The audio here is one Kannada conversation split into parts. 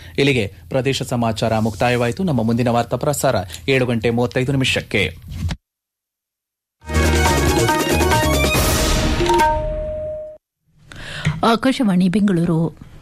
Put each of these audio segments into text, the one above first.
ಇಲ್ಲಿಗೆ ಪ್ರದೇಶ ಸಮಾಚಾರ ಮುಕ್ತಾಯವಾಯಿತು ನಮ್ಮ ಮುಂದಿನ ವಾರ್ತಾ ಪ್ರಸಾರ ಏಳು ಗಂಟೆ ಮೂವತ್ತೈದು ನಿಮಿಷಕ್ಕೆ ಆಕಾಶವಾಣಿ ಬೆಂಗಳೂರು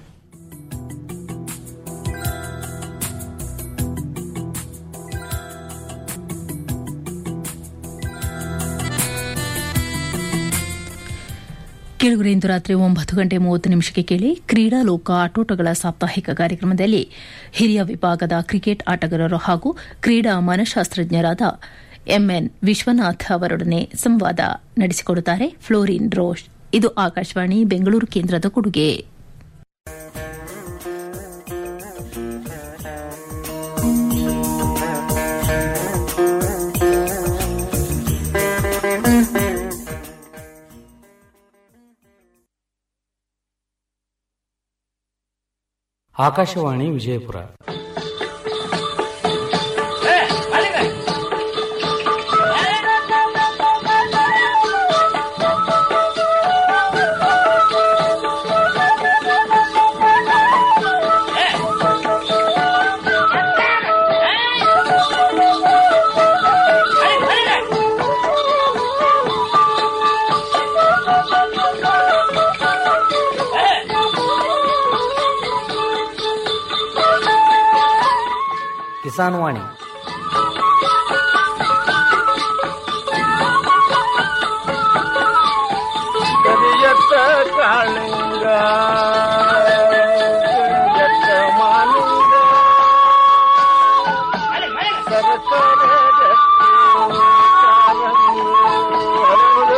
ಕೇಳುಗರೆ ಇಂದು ರಾತ್ರಿ ಒಂಬತ್ತು ಗಂಟೆ ಮೂವತ್ತು ನಿಮಿಷಕ್ಕೆ ಕೇಳಿ ಕ್ರೀಡಾ ಲೋಕ ಆಟೋಟಗಳ ಸಾಪ್ತಾಹಿಕ ಕಾರ್ಯಕ್ರಮದಲ್ಲಿ ಹಿರಿಯ ವಿಭಾಗದ ಕ್ರಿಕೆಟ್ ಆಟಗಾರರು ಹಾಗೂ ಕ್ರೀಡಾ ಮನಃಶಾಸ್ತ್ರಜ್ಞರಾದ ಎಂಎನ್ ವಿಶ್ವನಾಥ್ ಅವರೊಡನೆ ಸಂವಾದ ನಡೆಸಿಕೊಡುತ್ತಾರೆ ಫ್ಲೋರಿನ್ ರೋಷ್ ಇದು ಆಕಾಶವಾಣಿ ಬೆಂಗಳೂರು ಕೇಂದ್ರದ ಕೊಡುಗೆ ಆಕಾಶವಾಣಿ ವಿಜಯಪುರ ಕಿಸಾನ್ ವಾಣಿ ಕರಿಯತ್ತ ಕಾಳಿಂಗ ಕರಿಯತ್ತ ಮಾಲಿಂಗ ಸರಸರ ಗಟ್ಟಿ ಕಾರಂಗಿ ಹರಡು.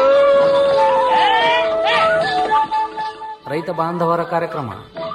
ರೈತ ಬಾಂಧವರ ಕಾರ್ಯಕ್ರಮ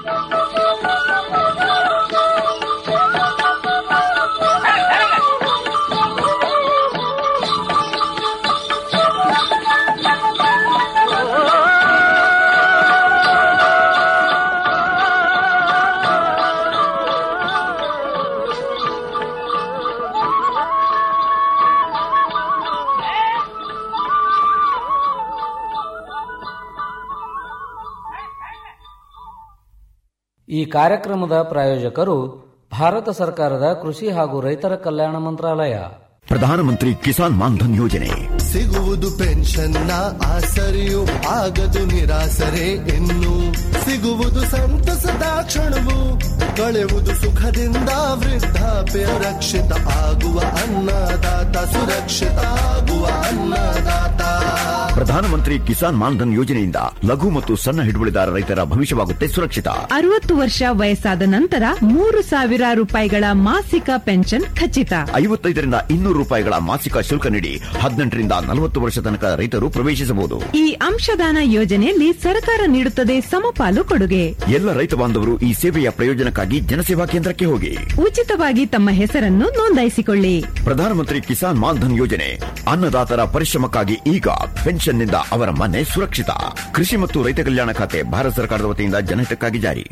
ಈ ಕಾರ್ಯಕ್ರಮದ ಪ್ರಾಯೋಜಕರು ಭಾರತ ಸರ್ಕಾರದ ಕೃಷಿ ಹಾಗೂ ರೈತರ ಕಲ್ಯಾಣ ಮಂತ್ರಾಲಯ ಪ್ರಧಾನಮಂತ್ರಿ ಕಿಸಾನ್ ಮಾನ್ಧನ್ ಯೋಜನೆ ಸಿಗುವುದು ಪೆನ್ಷನ್ನ ಆಸರೆಯು ಆಗದು ನಿರಾಸರೆ ಇನ್ನು ಸಿಗುವುದು ಸಂತಸದ ಕ್ಷಣವು ಕಳೆಯುವುದು ಸುಖದಿಂದ ವೃದ್ಧಾಪ್ಯ ರಕ್ಷಿತ ಆಗುವ ಅನ್ನದಾತ ಸುರಕ್ಷಿತ ಆಗುವ ಅನ್ನದಾತ ಪ್ರಧಾನಮಂತ್ರಿ ಕಿಸಾನ್ ಮಾನ್ಧನ್ ಯೋಜನೆಯಿಂದ ಲಘು ಮತ್ತು ಸಣ್ಣ ಹಿಡುವಳಿದಾರ ರೈತರ ಭವಿಷ್ಯವಾಗುತ್ತೆ ಸುರಕ್ಷಿತ ಅರವತ್ತು ವರ್ಷ ವಯಸ್ಸಾದ ನಂತರ ಮೂರು ಸಾವಿರ ರೂಪಾಯಿಗಳ ಮಾಸಿಕ ಪೆನ್ಷನ್ ಖಚಿತ ಐವತ್ತೈದರಿಂದ ಇನ್ನೂರು ರೂಪಾಯಿಗಳ ಮಾಸಿಕ ಶುಲ್ಕ ನೀಡಿ ಹದಿನೆಂಟರಿಂದ ನಲವತ್ತು ವರ್ಷ ತನಕ ರೈತರು ಪ್ರವೇಶಿಸಬಹುದು ಈ ಅಂಶದಾನ ಯೋಜನೆಯಲ್ಲಿ ಸರ್ಕಾರ ನೀಡುತ್ತದೆ ಸಮಪಾಲು ಕೊಡುಗೆ ಎಲ್ಲ ರೈತ ಬಾಂಧವರು ಈ ಸೇವೆಯ ಪ್ರಯೋಜನಕ್ಕಾಗಿ ಜನಸೇವಾ ಕೇಂದ್ರಕ್ಕೆ ಹೋಗಿ ಉಚಿತವಾಗಿ ತಮ್ಮ ಹೆಸರನ್ನು ನೋಂದಾಯಿಸಿಕೊಳ್ಳಿ ಪ್ರಧಾನಮಂತ್ರಿ ಕಿಸಾನ್ ಮಾನ್ಧನ್ ಯೋಜನೆ ಅನ್ನದಾತರ ಪರಿಶ್ರಮಕ್ಕಾಗಿ ಈಗ ಪೆನ್ಷನ್ನಿಂದ ಅವರ ಮನೆ ಸುರಕ್ಷಿತ ಕೃಷಿ ಮತ್ತು ರೈತ ಕಲ್ಯಾಣ ಖಾತೆ ಭಾರತ ಸರ್ಕಾರದ ವತಿಯಿಂದ ಜನಹಿತಕ್ಕಾಗಿ ಜಾರಿ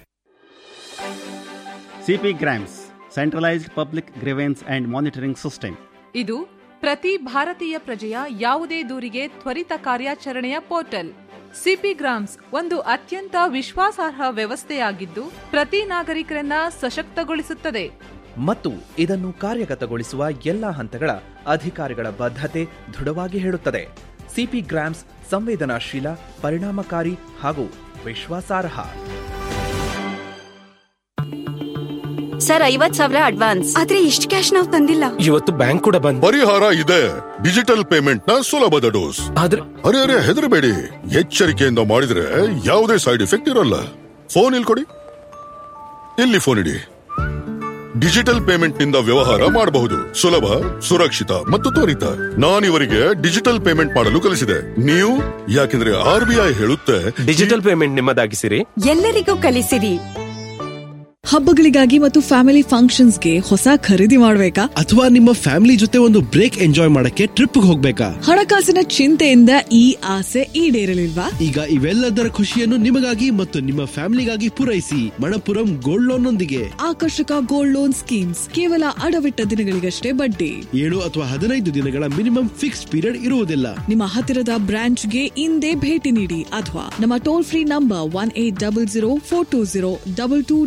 CP grams centralised public grievance and monitoring system ಇದು ಪ್ರತಿ ಭಾರತೀಯ ಪ್ರಜೆಯ ಯಾವುದೇ ದೂರಿಗೆ ತ್ವರಿತ ಕಾರ್ಯಾಚರಣೆಯ ಪೋರ್ಟಲ್ ಸಿಪಿ ಗ್ರಾಮ್ಸ್ ಒಂದು ಅತ್ಯಂತ ವಿಶ್ವಾಸಾರ್ಹ ವ್ಯವಸ್ಥೆಯಾಗಿದ್ದು ಪ್ರತಿ ನಾಗರಿಕರನ್ನ ಸಶಕ್ತಗೊಳಿಸುತ್ತದೆ ಮತ್ತು ಇದನ್ನು ಕಾರ್ಯಗತಗೊಳಿಸುವ ಎಲ್ಲಾ ಹಂತಗಳ ಅಧಿಕಾರಿಗಳ ಬದ್ಧತೆ ದೃಢವಾಗಿ ಹೇಳುತ್ತದೆ ಸಿಪಿ ಗ್ರಾಮ್ಸ್ ಸಂವೇದನಾಶೀಲ ಪರಿಣಾಮಕಾರಿ ಹಾಗೂ ವಿಶ್ವಾಸಾರ್ಹ ಸರ್ ಐವತ್ ಸಾವಿರ ಅಡ್ವಾನ್ಸ್ ಆದ್ರೆ ಇಷ್ಟು ಕ್ಯಾಶ್ ನಾವು ತಂದಿಲ್ಲ ಇವತ್ತು ಬ್ಯಾಂಕ್ ಕೂಡ ಬಂದ್ ಪರಿಹಾರ ಇದೆ ಡಿಜಿಟಲ್ ಪೇಮೆಂಟ್ ನ ಸುಲಭದ ಡೋಸ್ ಆದ್ರೆ ಅರೆ ಅರೆ ಹೆದರಬೇಡಿ ಎಚ್ಚರಿಕೆಯಿಂದ ಮಾಡಿದ್ರೆ ಯಾವುದೇ ಸೈಡ್ ಎಫೆಕ್ಟ್ ಇರಲ್ಲ ಫೋನ್ ಇಲ್ಲಿ ಕೊಡಿ ಇಲ್ಲಿ ಫೋನ್ ಇಡಿ ಡಿಜಿಟಲ್ ಪೇಮೆಂಟ್ ನಿಂದ ವ್ಯವಹಾರ ಮಾಡಬಹುದು ಸುಲಭ ಸುರಕ್ಷಿತ ಮತ್ತು ತ್ವರಿತ ನಾನಿವರಿಗೆ ಡಿಜಿಟಲ್ ಪೇಮೆಂಟ್ ಮಾಡಲು ಕಲಿಸಿದೆ ನೀವು ಯಾಕೆಂದ್ರೆ ಆರ್ ಬಿ ಐ ಹೇಳುತ್ತೆ ಡಿಜಿಟಲ್ ಪೇಮೆಂಟ್ ನಿಮ್ಮದಾಗಿಸಿರಿ ಎಲ್ಲರಿಗೂ ಕಲಿಸಿರಿ ಹಬ್ಬಗಳಿಗಾಗಿ ಮತ್ತು ಫ್ಯಾಮಿಲಿ ಫಂಕ್ಷನ್ಸ್ಗೆ ಹೊಸ ಖರೀದಿ ಮಾಡಬೇಕಾ ಅಥವಾ ನಿಮ್ಮ ಫ್ಯಾಮಿಲಿ ಜೊತೆ ಒಂದು ಬ್ರೇಕ್ ಎಂಜಾಯ್ ಮಾಡಕ್ಕೆ ಟ್ರಿಪ್ ಹೋಗ್ಬೇಕಾ ಹಣಕಾಸಿನ ಚಿಂತೆಯಿಂದ ಈ ಆಸೆ ಈಡೇರಲಿಲ್ವಾ ಈಗ ಇವೆಲ್ಲದರ ಖುಷಿಯನ್ನು ನಿಮಗಾಗಿ ಮತ್ತು ನಿಮ್ಮ ಫ್ಯಾಮಿಲಿಗಾಗಿ ಪೂರೈಸಿ ಮಣಪುರಂ ಗೋಲ್ಡ್ ಲೋನ್ ನೊಂದಿಗೆ ಆಕರ್ಷಕ ಗೋಲ್ಡ್ ಲೋನ್ ಸ್ಕೀಮ್ಸ್ ಕೇವಲ ಅಡವಿಟ್ಟ ದಿನಗಳಿಗಷ್ಟೇ ಬಡ್ಡಿ ಏಳು ಅಥವಾ ಹದಿನೈದು ದಿನಗಳ ಮಿನಿಮಮ್ ಫಿಕ್ಸ್ಡ್ ಪೀರಿಯಡ್ ಇರುವುದಿಲ್ಲ ನಿಮ್ಮ ಹತ್ತಿರದ ಬ್ರಾಂಚ್ಗೆ ಇಂದೇ ಭೇಟಿ ನೀಡಿ ಅಥವಾ ನಮ್ಮ toll free number one eight double zero four two zero double two double three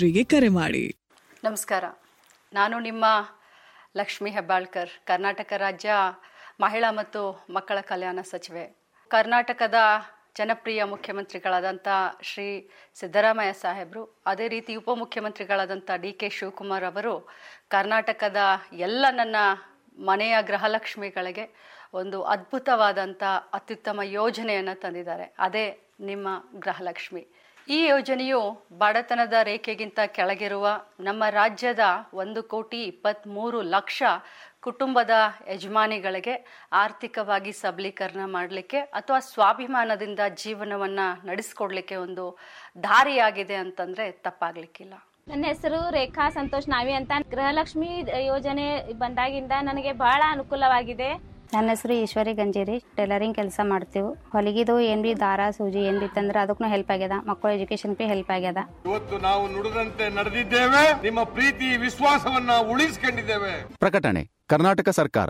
ಮುಖ್ಯಮಂತ್ರಿಗೆ ಕರೆ ಮಾಡಿ ನಮಸ್ಕಾರ ನಾನು ನಿಮ್ಮ ಲಕ್ಷ್ಮಿ ಹೆಬ್ಬಾಳ್ಕರ್ ಕರ್ನಾಟಕ ರಾಜ್ಯ ಮಹಿಳಾ ಮತ್ತು ಮಕ್ಕಳ ಕಲ್ಯಾಣ ಸಚಿವೆ ಕರ್ನಾಟಕದ ಜನಪ್ರಿಯ ಮುಖ್ಯಮಂತ್ರಿಗಳಾದಂಥ ಶ್ರೀ ಸಿದ್ದರಾಮಯ್ಯ ಸಾಹೇಬರು ಅದೇ ರೀತಿ ಉಪಮುಖ್ಯಮಂತ್ರಿಗಳಾದಂಥ ಡಿ ಕೆ ಶಿವಕುಮಾರ್ ಅವರು ಕರ್ನಾಟಕದ ಎಲ್ಲ ನನ್ನ ಮನೆಯ ಗೃಹಲಕ್ಷ್ಮಿಗಳಿಗೆ ಒಂದು ಅದ್ಭುತವಾದಂಥ ಅತ್ಯುತ್ತಮ ಯೋಜನೆಯನ್ನು ತಂದಿದ್ದಾರೆ ಅದೇ ನಿಮ್ಮ ಗೃಹಲಕ್ಷ್ಮಿ ಈ ಯೋಜನೆಯು ಬಡತನದ ರೇಖೆಗಿಂತ ಕೆಳಗಿರುವ ನಮ್ಮ ರಾಜ್ಯದ ಒಂದು ಕೋಟಿ ಇಪ್ಪತ್ತ್ಮೂರು ಲಕ್ಷ ಕುಟುಂಬದ ಯಜಮಾನಿಗಳಿಗೆ ಆರ್ಥಿಕವಾಗಿ ಸಬಲೀಕರಣ ಮಾಡಲಿಕ್ಕೆ ಅಥವಾ ಸ್ವಾಭಿಮಾನದಿಂದ ಜೀವನವನ್ನು ನಡೆಸ್ಕೊಡ್ಲಿಕ್ಕೆ ಒಂದು ದಾರಿಯಾಗಿದೆ ಅಂತಂದರೆ ತಪ್ಪಾಗಲಿಕ್ಕಿಲ್ಲ ನನ್ನ ಹೆಸರು ರೇಖಾ ಸಂತೋಷ್ ನಾವಿ ಅಂತ ಗೃಹಲಕ್ಷ್ಮಿ ಯೋಜನೆ ಬಂದಾಗಿಂದ ನನಗೆ ಬಹಳ ಅನುಕೂಲವಾಗಿದೆ ನನ್ನ ಹೆಸರು ಈಶ್ವರಿ ಗಂಜೇರಿ ಟೈಲರಿಂಗ್ ಕೆಲಸ ಮಾಡ್ತೀವಿ ಹೊಲಿಗಿದು ಏನ್ ಬಿ ದಾರ ಸೂಜಿ ಏನ್ ಬಿ ತಂದ್ರೆ ಅದಕ್ಕೂ ಹೆಲ್ಪ್ ಆಗ್ಯದ ಮಕ್ಕಳ ಎಜುಕೇಶನ್ ಬಿ ಹೆಲ್ಪ್ ಆಗ್ಯದ ಇವತ್ತು ನಾವು ನುಡಿದಂತೆ ನಡೆದಿದ್ದೇವೆ ನಿಮ್ಮ ಪ್ರೀತಿ ವಿಶ್ವಾಸವನ್ನ ಉಳಿಸಿಕೊಂಡಿದ್ದೇವೆ ಪ್ರಕಟಣೆ ಕರ್ನಾಟಕ ಸರ್ಕಾರ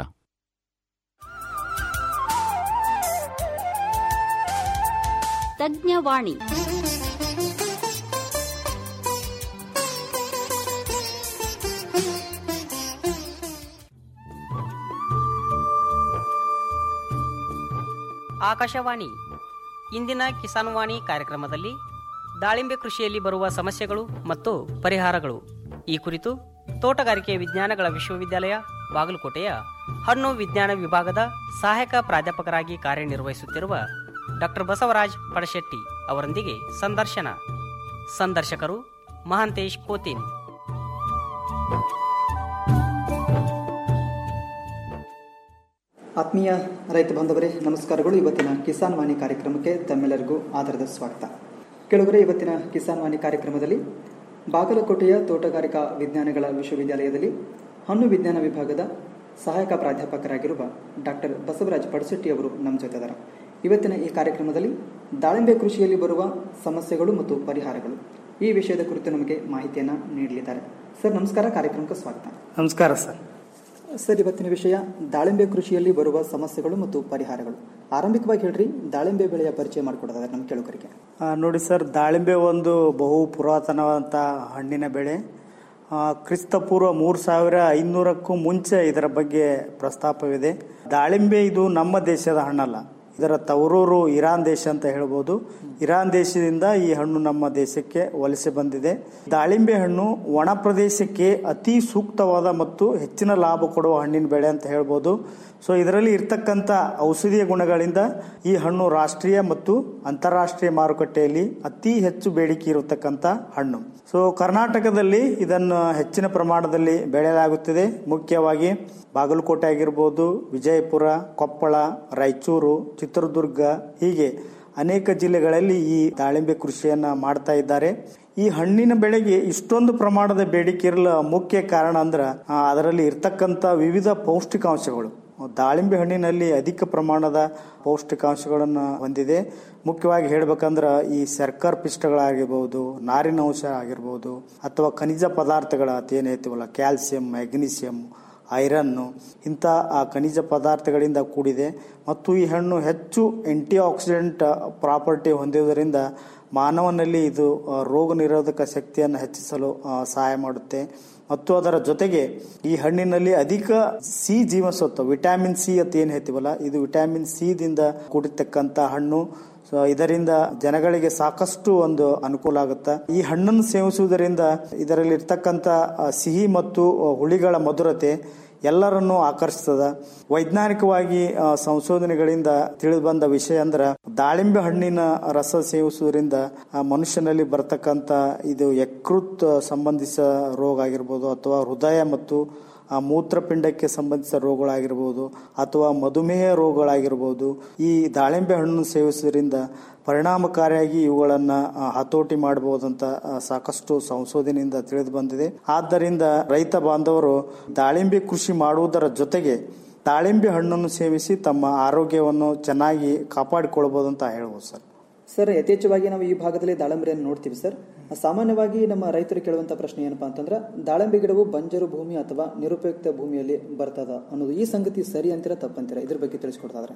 ತಜ್ಞವಾಣಿ ಆಕಾಶವಾಣಿ ಇಂದಿನ ಕಿಸಾನ್ ವಾಣಿ ಕಾರ್ಯಕ್ರಮದಲ್ಲಿ ದಾಳಿಂಬೆ ಕೃಷಿಯಲ್ಲಿ ಬರುವ ಸಮಸ್ಯೆಗಳು ಮತ್ತು ಪರಿಹಾರಗಳು ಈ ಕುರಿತು ತೋಟಗಾರಿಕೆ ವಿಜ್ಞಾನಗಳ ವಿಶ್ವವಿದ್ಯಾಲಯ ಬಾಗಲಕೋಟೆಯ ಹಣ್ಣು ವಿಜ್ಞಾನ ವಿಭಾಗದ ಸಹಾಯಕ ಪ್ರಾಧ್ಯಾಪಕರಾಗಿ ಕಾರ್ಯನಿರ್ವಹಿಸುತ್ತಿರುವ ಡಾಕ್ಟರ್ ಬಸವರಾಜ್ ಪಡಶೆಟ್ಟಿ ಅವರೊಂದಿಗೆ ಸಂದರ್ಶನ ಸಂದರ್ಶಕರು ಮಹಾಂತೇಶ್ ಕೋತಿನ್ ಆತ್ಮೀಯ ರೈತ ಬಾಂಧವರೇ ನಮಸ್ಕಾರಗಳು ಇವತ್ತಿನ ಕಿಸಾನ್ ವಾಣಿ ಕಾರ್ಯಕ್ರಮಕ್ಕೆ ತಮ್ಮೆಲ್ಲರಿಗೂ ಆಧಾರದ ಸ್ವಾಗತ ಕೆಳಗರೆ ಇವತ್ತಿನ ಕಿಸಾನ್ ವಾಣಿ ಕಾರ್ಯಕ್ರಮದಲ್ಲಿ ಬಾಗಲಕೋಟೆಯ ತೋಟಗಾರಿಕಾ ವಿಜ್ಞಾನಗಳ ವಿಶ್ವವಿದ್ಯಾಲಯದಲ್ಲಿ ಹಣ್ಣು ವಿಜ್ಞಾನ ವಿಭಾಗದ ಸಹಾಯಕ ಪ್ರಾಧ್ಯಾಪಕರಾಗಿರುವ ಡಾಕ್ಟರ್ ಬಸವರಾಜ್ ಪಡಸೆಟ್ಟಿ ಅವರು ನಮ್ಮ ಜೊತೆ ಇದ್ದಾರೆ ಇವತ್ತಿನ ಈ ಕಾರ್ಯಕ್ರಮದಲ್ಲಿ ದಾಳಿಂಬೆ ಕೃಷಿಯಲ್ಲಿ ಬರುವ ಸಮಸ್ಯೆಗಳು ಮತ್ತು ಪರಿಹಾರಗಳು ಈ ವಿಷಯದ ಕುರಿತು ನಮಗೆ ಮಾಹಿತಿಯನ್ನು ನೀಡಲಿದ್ದಾರೆ ಸರ್ ನಮಸ್ಕಾರ ಕಾರ್ಯಕ್ರಮಕ್ಕೆ ಸ್ವಾಗತ ನಮಸ್ಕಾರ ಸರ್ ಸರ್ ಇವತ್ತಿನ ವಿಷಯ ದಾಳಿಂಬೆ ಕೃಷಿಯಲ್ಲಿ ಬರುವ ಸಮಸ್ಯೆಗಳು ಮತ್ತು ಪರಿಹಾರಗಳು ಆರಂಭಿಕವಾಗಿ ಹೇಳ್ರಿ ದಾಳಿಂಬೆ ಬೆಳೆಯ ಪರಿಚಯ ಮಾಡಿಕೊಡೋದಾದ್ರೆ ನಮ್ಮ ಕೇಳುಗರಿಗೆ ಆ, ನೋಡಿ ಸರ್ ದಾಳಿಂಬೆ ಒಂದು ಬಹು ಪುರಾತನವಾದಂಥ ಹಣ್ಣಿನ ಬೆಳೆ ಆ, ಕ್ರಿಸ್ತಪೂರ್ವ ಮೂರು ಸಾವಿರ ಐನೂರಕ್ಕೂ ಮುಂಚೆ ಇದರ ಬಗ್ಗೆ ಪ್ರಸ್ತಾಪವಿದೆ ದಾಳಿಂಬೆ ಇದು ನಮ್ಮ ದೇಶದ ಹಣ್ಣಲ್ಲ ಇದರ ತವರೂರು ಇರಾನ್ ದೇಶ ಅಂತ ಹೇಳ್ಬೋದು ಇರಾನ್ ದೇಶದಿಂದ ಈ ಹಣ್ಣು ನಮ್ಮ ದೇಶಕ್ಕೆ ವಲಸೆ ಬಂದಿದೆ ದಾಳಿಂಬೆ ಹಣ್ಣು ಒಣ ಪ್ರದೇಶಕ್ಕೆ ಅತಿ ಸೂಕ್ತವಾದ ಮತ್ತು ಹೆಚ್ಚಿನ ಲಾಭ ಕೊಡುವ ಹಣ್ಣಿನ ಬೆಳೆ ಅಂತ ಹೇಳ್ಬೋದು ಸೊ ಇದರಲ್ಲಿ ಇರ್ತಕ್ಕಂಥ ಔಷಧೀಯ ಗುಣಗಳಿಂದ ಈ ಹಣ್ಣು ರಾಷ್ಟ್ರೀಯ ಮತ್ತು ಅಂತಾರಾಷ್ಟ್ರೀಯ ಮಾರುಕಟ್ಟೆಯಲ್ಲಿ ಅತಿ ಹೆಚ್ಚು ಬೇಡಿಕೆ ಇರತಕ್ಕಂಥ ಹಣ್ಣು ಸೊ ಕರ್ನಾಟಕದಲ್ಲಿ ಇದನ್ನು ಹೆಚ್ಚಿನ ಪ್ರಮಾಣದಲ್ಲಿ ಬೆಳೆಯಲಾಗುತ್ತಿದೆ ಮುಖ್ಯವಾಗಿ ಬಾಗಲಕೋಟೆ ಆಗಿರ್ಬೋದು ವಿಜಯಪುರ ಕೊಪ್ಪಳ ರಾಯಚೂರು ಚಿತ್ರದುರ್ಗ ಹೀಗೆ ಅನೇಕ ಜಿಲ್ಲೆಗಳಲ್ಲಿ ಈ ದಾಳಿಂಬೆ ಕೃಷಿಯನ್ನ ಮಾಡ್ತಾ ಇದ್ದಾರೆ ಈ ಹಣ್ಣಿನ ಬೆಳೆಗೆ ಇಷ್ಟೊಂದು ಪ್ರಮಾಣದ ಬೇಡಿಕೆ ಇರಲು ಮುಖ್ಯ ಕಾರಣ ಅಂದ್ರೆ ಆ, ಅದರಲ್ಲಿ ಇರ್ತಕ್ಕಂಥ ವಿವಿಧ ಪೌಷ್ಟಿಕಾಂಶಗಳು ದಾಳಿಂಬೆ ಹಣ್ಣಿನಲ್ಲಿ ಅಧಿಕ ಪ್ರಮಾಣದ ಪೌಷ್ಟಿಕಾಂಶಗಳನ್ನು ಹೊಂದಿದೆ ಮುಖ್ಯವಾಗಿ ಹೇಳ್ಬೇಕಂದ್ರೆ ಈ ಸರ್ಕಾರ ಪಿಷ್ಟಗಳಾಗಿರ್ಬೋದು ನಾರಿನ ಅಂಶ ಆಗಿರ್ಬೋದು ಅಥವಾ ಖನಿಜ ಪದಾರ್ಥಗಳ ಏನು ಹೇಳ್ತೀವಲ್ಲ ಕ್ಯಾಲ್ಸಿಯಂ ಮ್ಯಾಗ್ನೀಸಿಯಂ ಐರನ್ನು ಇಂಥ ಆ ಖನಿಜ ಪದಾರ್ಥಗಳಿಂದ ಕೂಡಿದೆ ಮತ್ತು ಈ ಹಣ್ಣು ಹೆಚ್ಚು ಆಂಟಿ ಆಕ್ಸಿಡೆಂಟ್ ಪ್ರಾಪರ್ಟಿ ಹೊಂದಿರುವುದರಿಂದ ಮಾನವನಲ್ಲಿ ಇದು ಆ, ರೋಗ ನಿರೋಧಕ ಶಕ್ತಿಯನ್ನು ಹೆಚ್ಚಿಸಲು ಆ, ಸಹಾಯ ಮಾಡುತ್ತೆ ಮತ್ತು ಅದರ ಜೊತೆಗೆ ಈ ಹಣ್ಣಿನಲ್ಲಿ ಅಧಿಕ ಸಿ ಜೀವಸತ್ವ ವಿಟಮಿನ್ ಸಿ ಅಂತ ಏನು ಹೇಳ್ತೀವಲ್ಲ ಇದು ವಿಟಮಿನ್ ಸಿ ದಿಂದ ಕೂಡಿರ್ತಕ್ಕಂಥ ಹಣ್ಣು ಸೊ ಇದರಿಂದ ಜನಗಳಿಗೆ ಸಾಕಷ್ಟು ಒಂದು ಅನುಕೂಲ ಆಗುತ್ತೆ ಈ ಹಣ್ಣನ್ನು ಸೇವಿಸುವುದರಿಂದ ಇದರಲ್ಲಿ ಇರ್ತಕ್ಕಂಥ ಆ, ಸಿಹಿ ಮತ್ತು ಆ, ಹುಳಿಗಳ ಮಧುರತೆ ಎಲ್ಲರನ್ನೂ ಆಕರ್ಷಿಸ್ತದ ವೈಜ್ಞಾನಿಕವಾಗಿ ಆ, ಸಂಶೋಧನೆಗಳಿಂದ ತಿಳಿದು ಬಂದ ವಿಷಯ ಅಂದ್ರೆ ದಾಳಿಂಬೆ ಹಣ್ಣಿನ ರಸ ಸೇವಿಸುವುದರಿಂದ ಆ, ಮನುಷ್ಯನಲ್ಲಿ ಬರ್ತಕ್ಕಂಥ ಇದು ಯಕೃತ್ ಸಂಬಂಧಿಸ ರೋಗ ಆಗಿರ್ಬೋದು ಅಥವಾ ಹೃದಯ ಮತ್ತು ಆ, ಮೂತ್ರಪಿಂಡಕ್ಕೆ ಸಂಬಂಧಿಸಿದ ರೋಗಗಳಾಗಿರ್ಬೋದು ಅಥವಾ ಮಧುಮೇಹ ರೋಗಗಳಾಗಿರ್ಬೋದು ಈ ದಾಳಿಂಬೆ ಹಣ್ಣು ಸೇವಿಸುವುದರಿಂದ ಪರಿಣಾಮಕಾರಿಯಾಗಿ ಇವುಗಳನ್ನ ಆ, ಹತೋಟಿ ಮಾಡಬಹುದಂತ ಆ, ಸಾಕಷ್ಟು ಸಂಶೋಧನೆಯಿಂದ ತಿಳಿದು ಬಂದಿದೆ ಆದ್ದರಿಂದ ರೈತ ಬಾಂಧವರು ದಾಳಿಂಬೆ ಕೃಷಿ ಮಾಡುವುದರ ಜೊತೆಗೆ ದಾಳಿಂಬೆ ಹಣ್ಣನ್ನು ಸೇವಿಸಿ ತಮ್ಮ ಆರೋಗ್ಯವನ್ನು ಚೆನ್ನಾಗಿ ಕಾಪಾಡಿಕೊಳ್ಬಹುದು ಅಂತ ಹೇಳ್ಬೋದು ಸರ್ ಸರ್ ಯಥೇಚ್ಛವಾಗಿ ನಾವು ಈ ಭಾಗದಲ್ಲಿ ದಾಳಿಂಬೆಯನ್ನು ನೋಡ್ತೀವಿ ಸರ್ ಸಾಮಾನ್ಯವಾಗಿ ನಮ್ಮ ರೈತರು ಕೇಳುವಂತ ಪ್ರಶ್ನೆ ಏನಪ್ಪಾ ಅಂತಂದ್ರೆ ದಾಳಿಂಬೆ ಗಿಡವು ಬಂಜರು ಭೂಮಿ ಅಥವಾ ನಿರುಪಯುಕ್ತ ಭೂಮಿಯಲ್ಲಿ ಬರ್ತದ ಅನ್ನೋದು ಈ ಸಂಗತಿ ಸರಿ ಅಂತೀರಾ ತಪ್ಪಂತೀರಾ ಇದ್ರ ಬಗ್ಗೆ ತಿಳಿಸ್ಕೊಡ್ತಾದ್ರೆ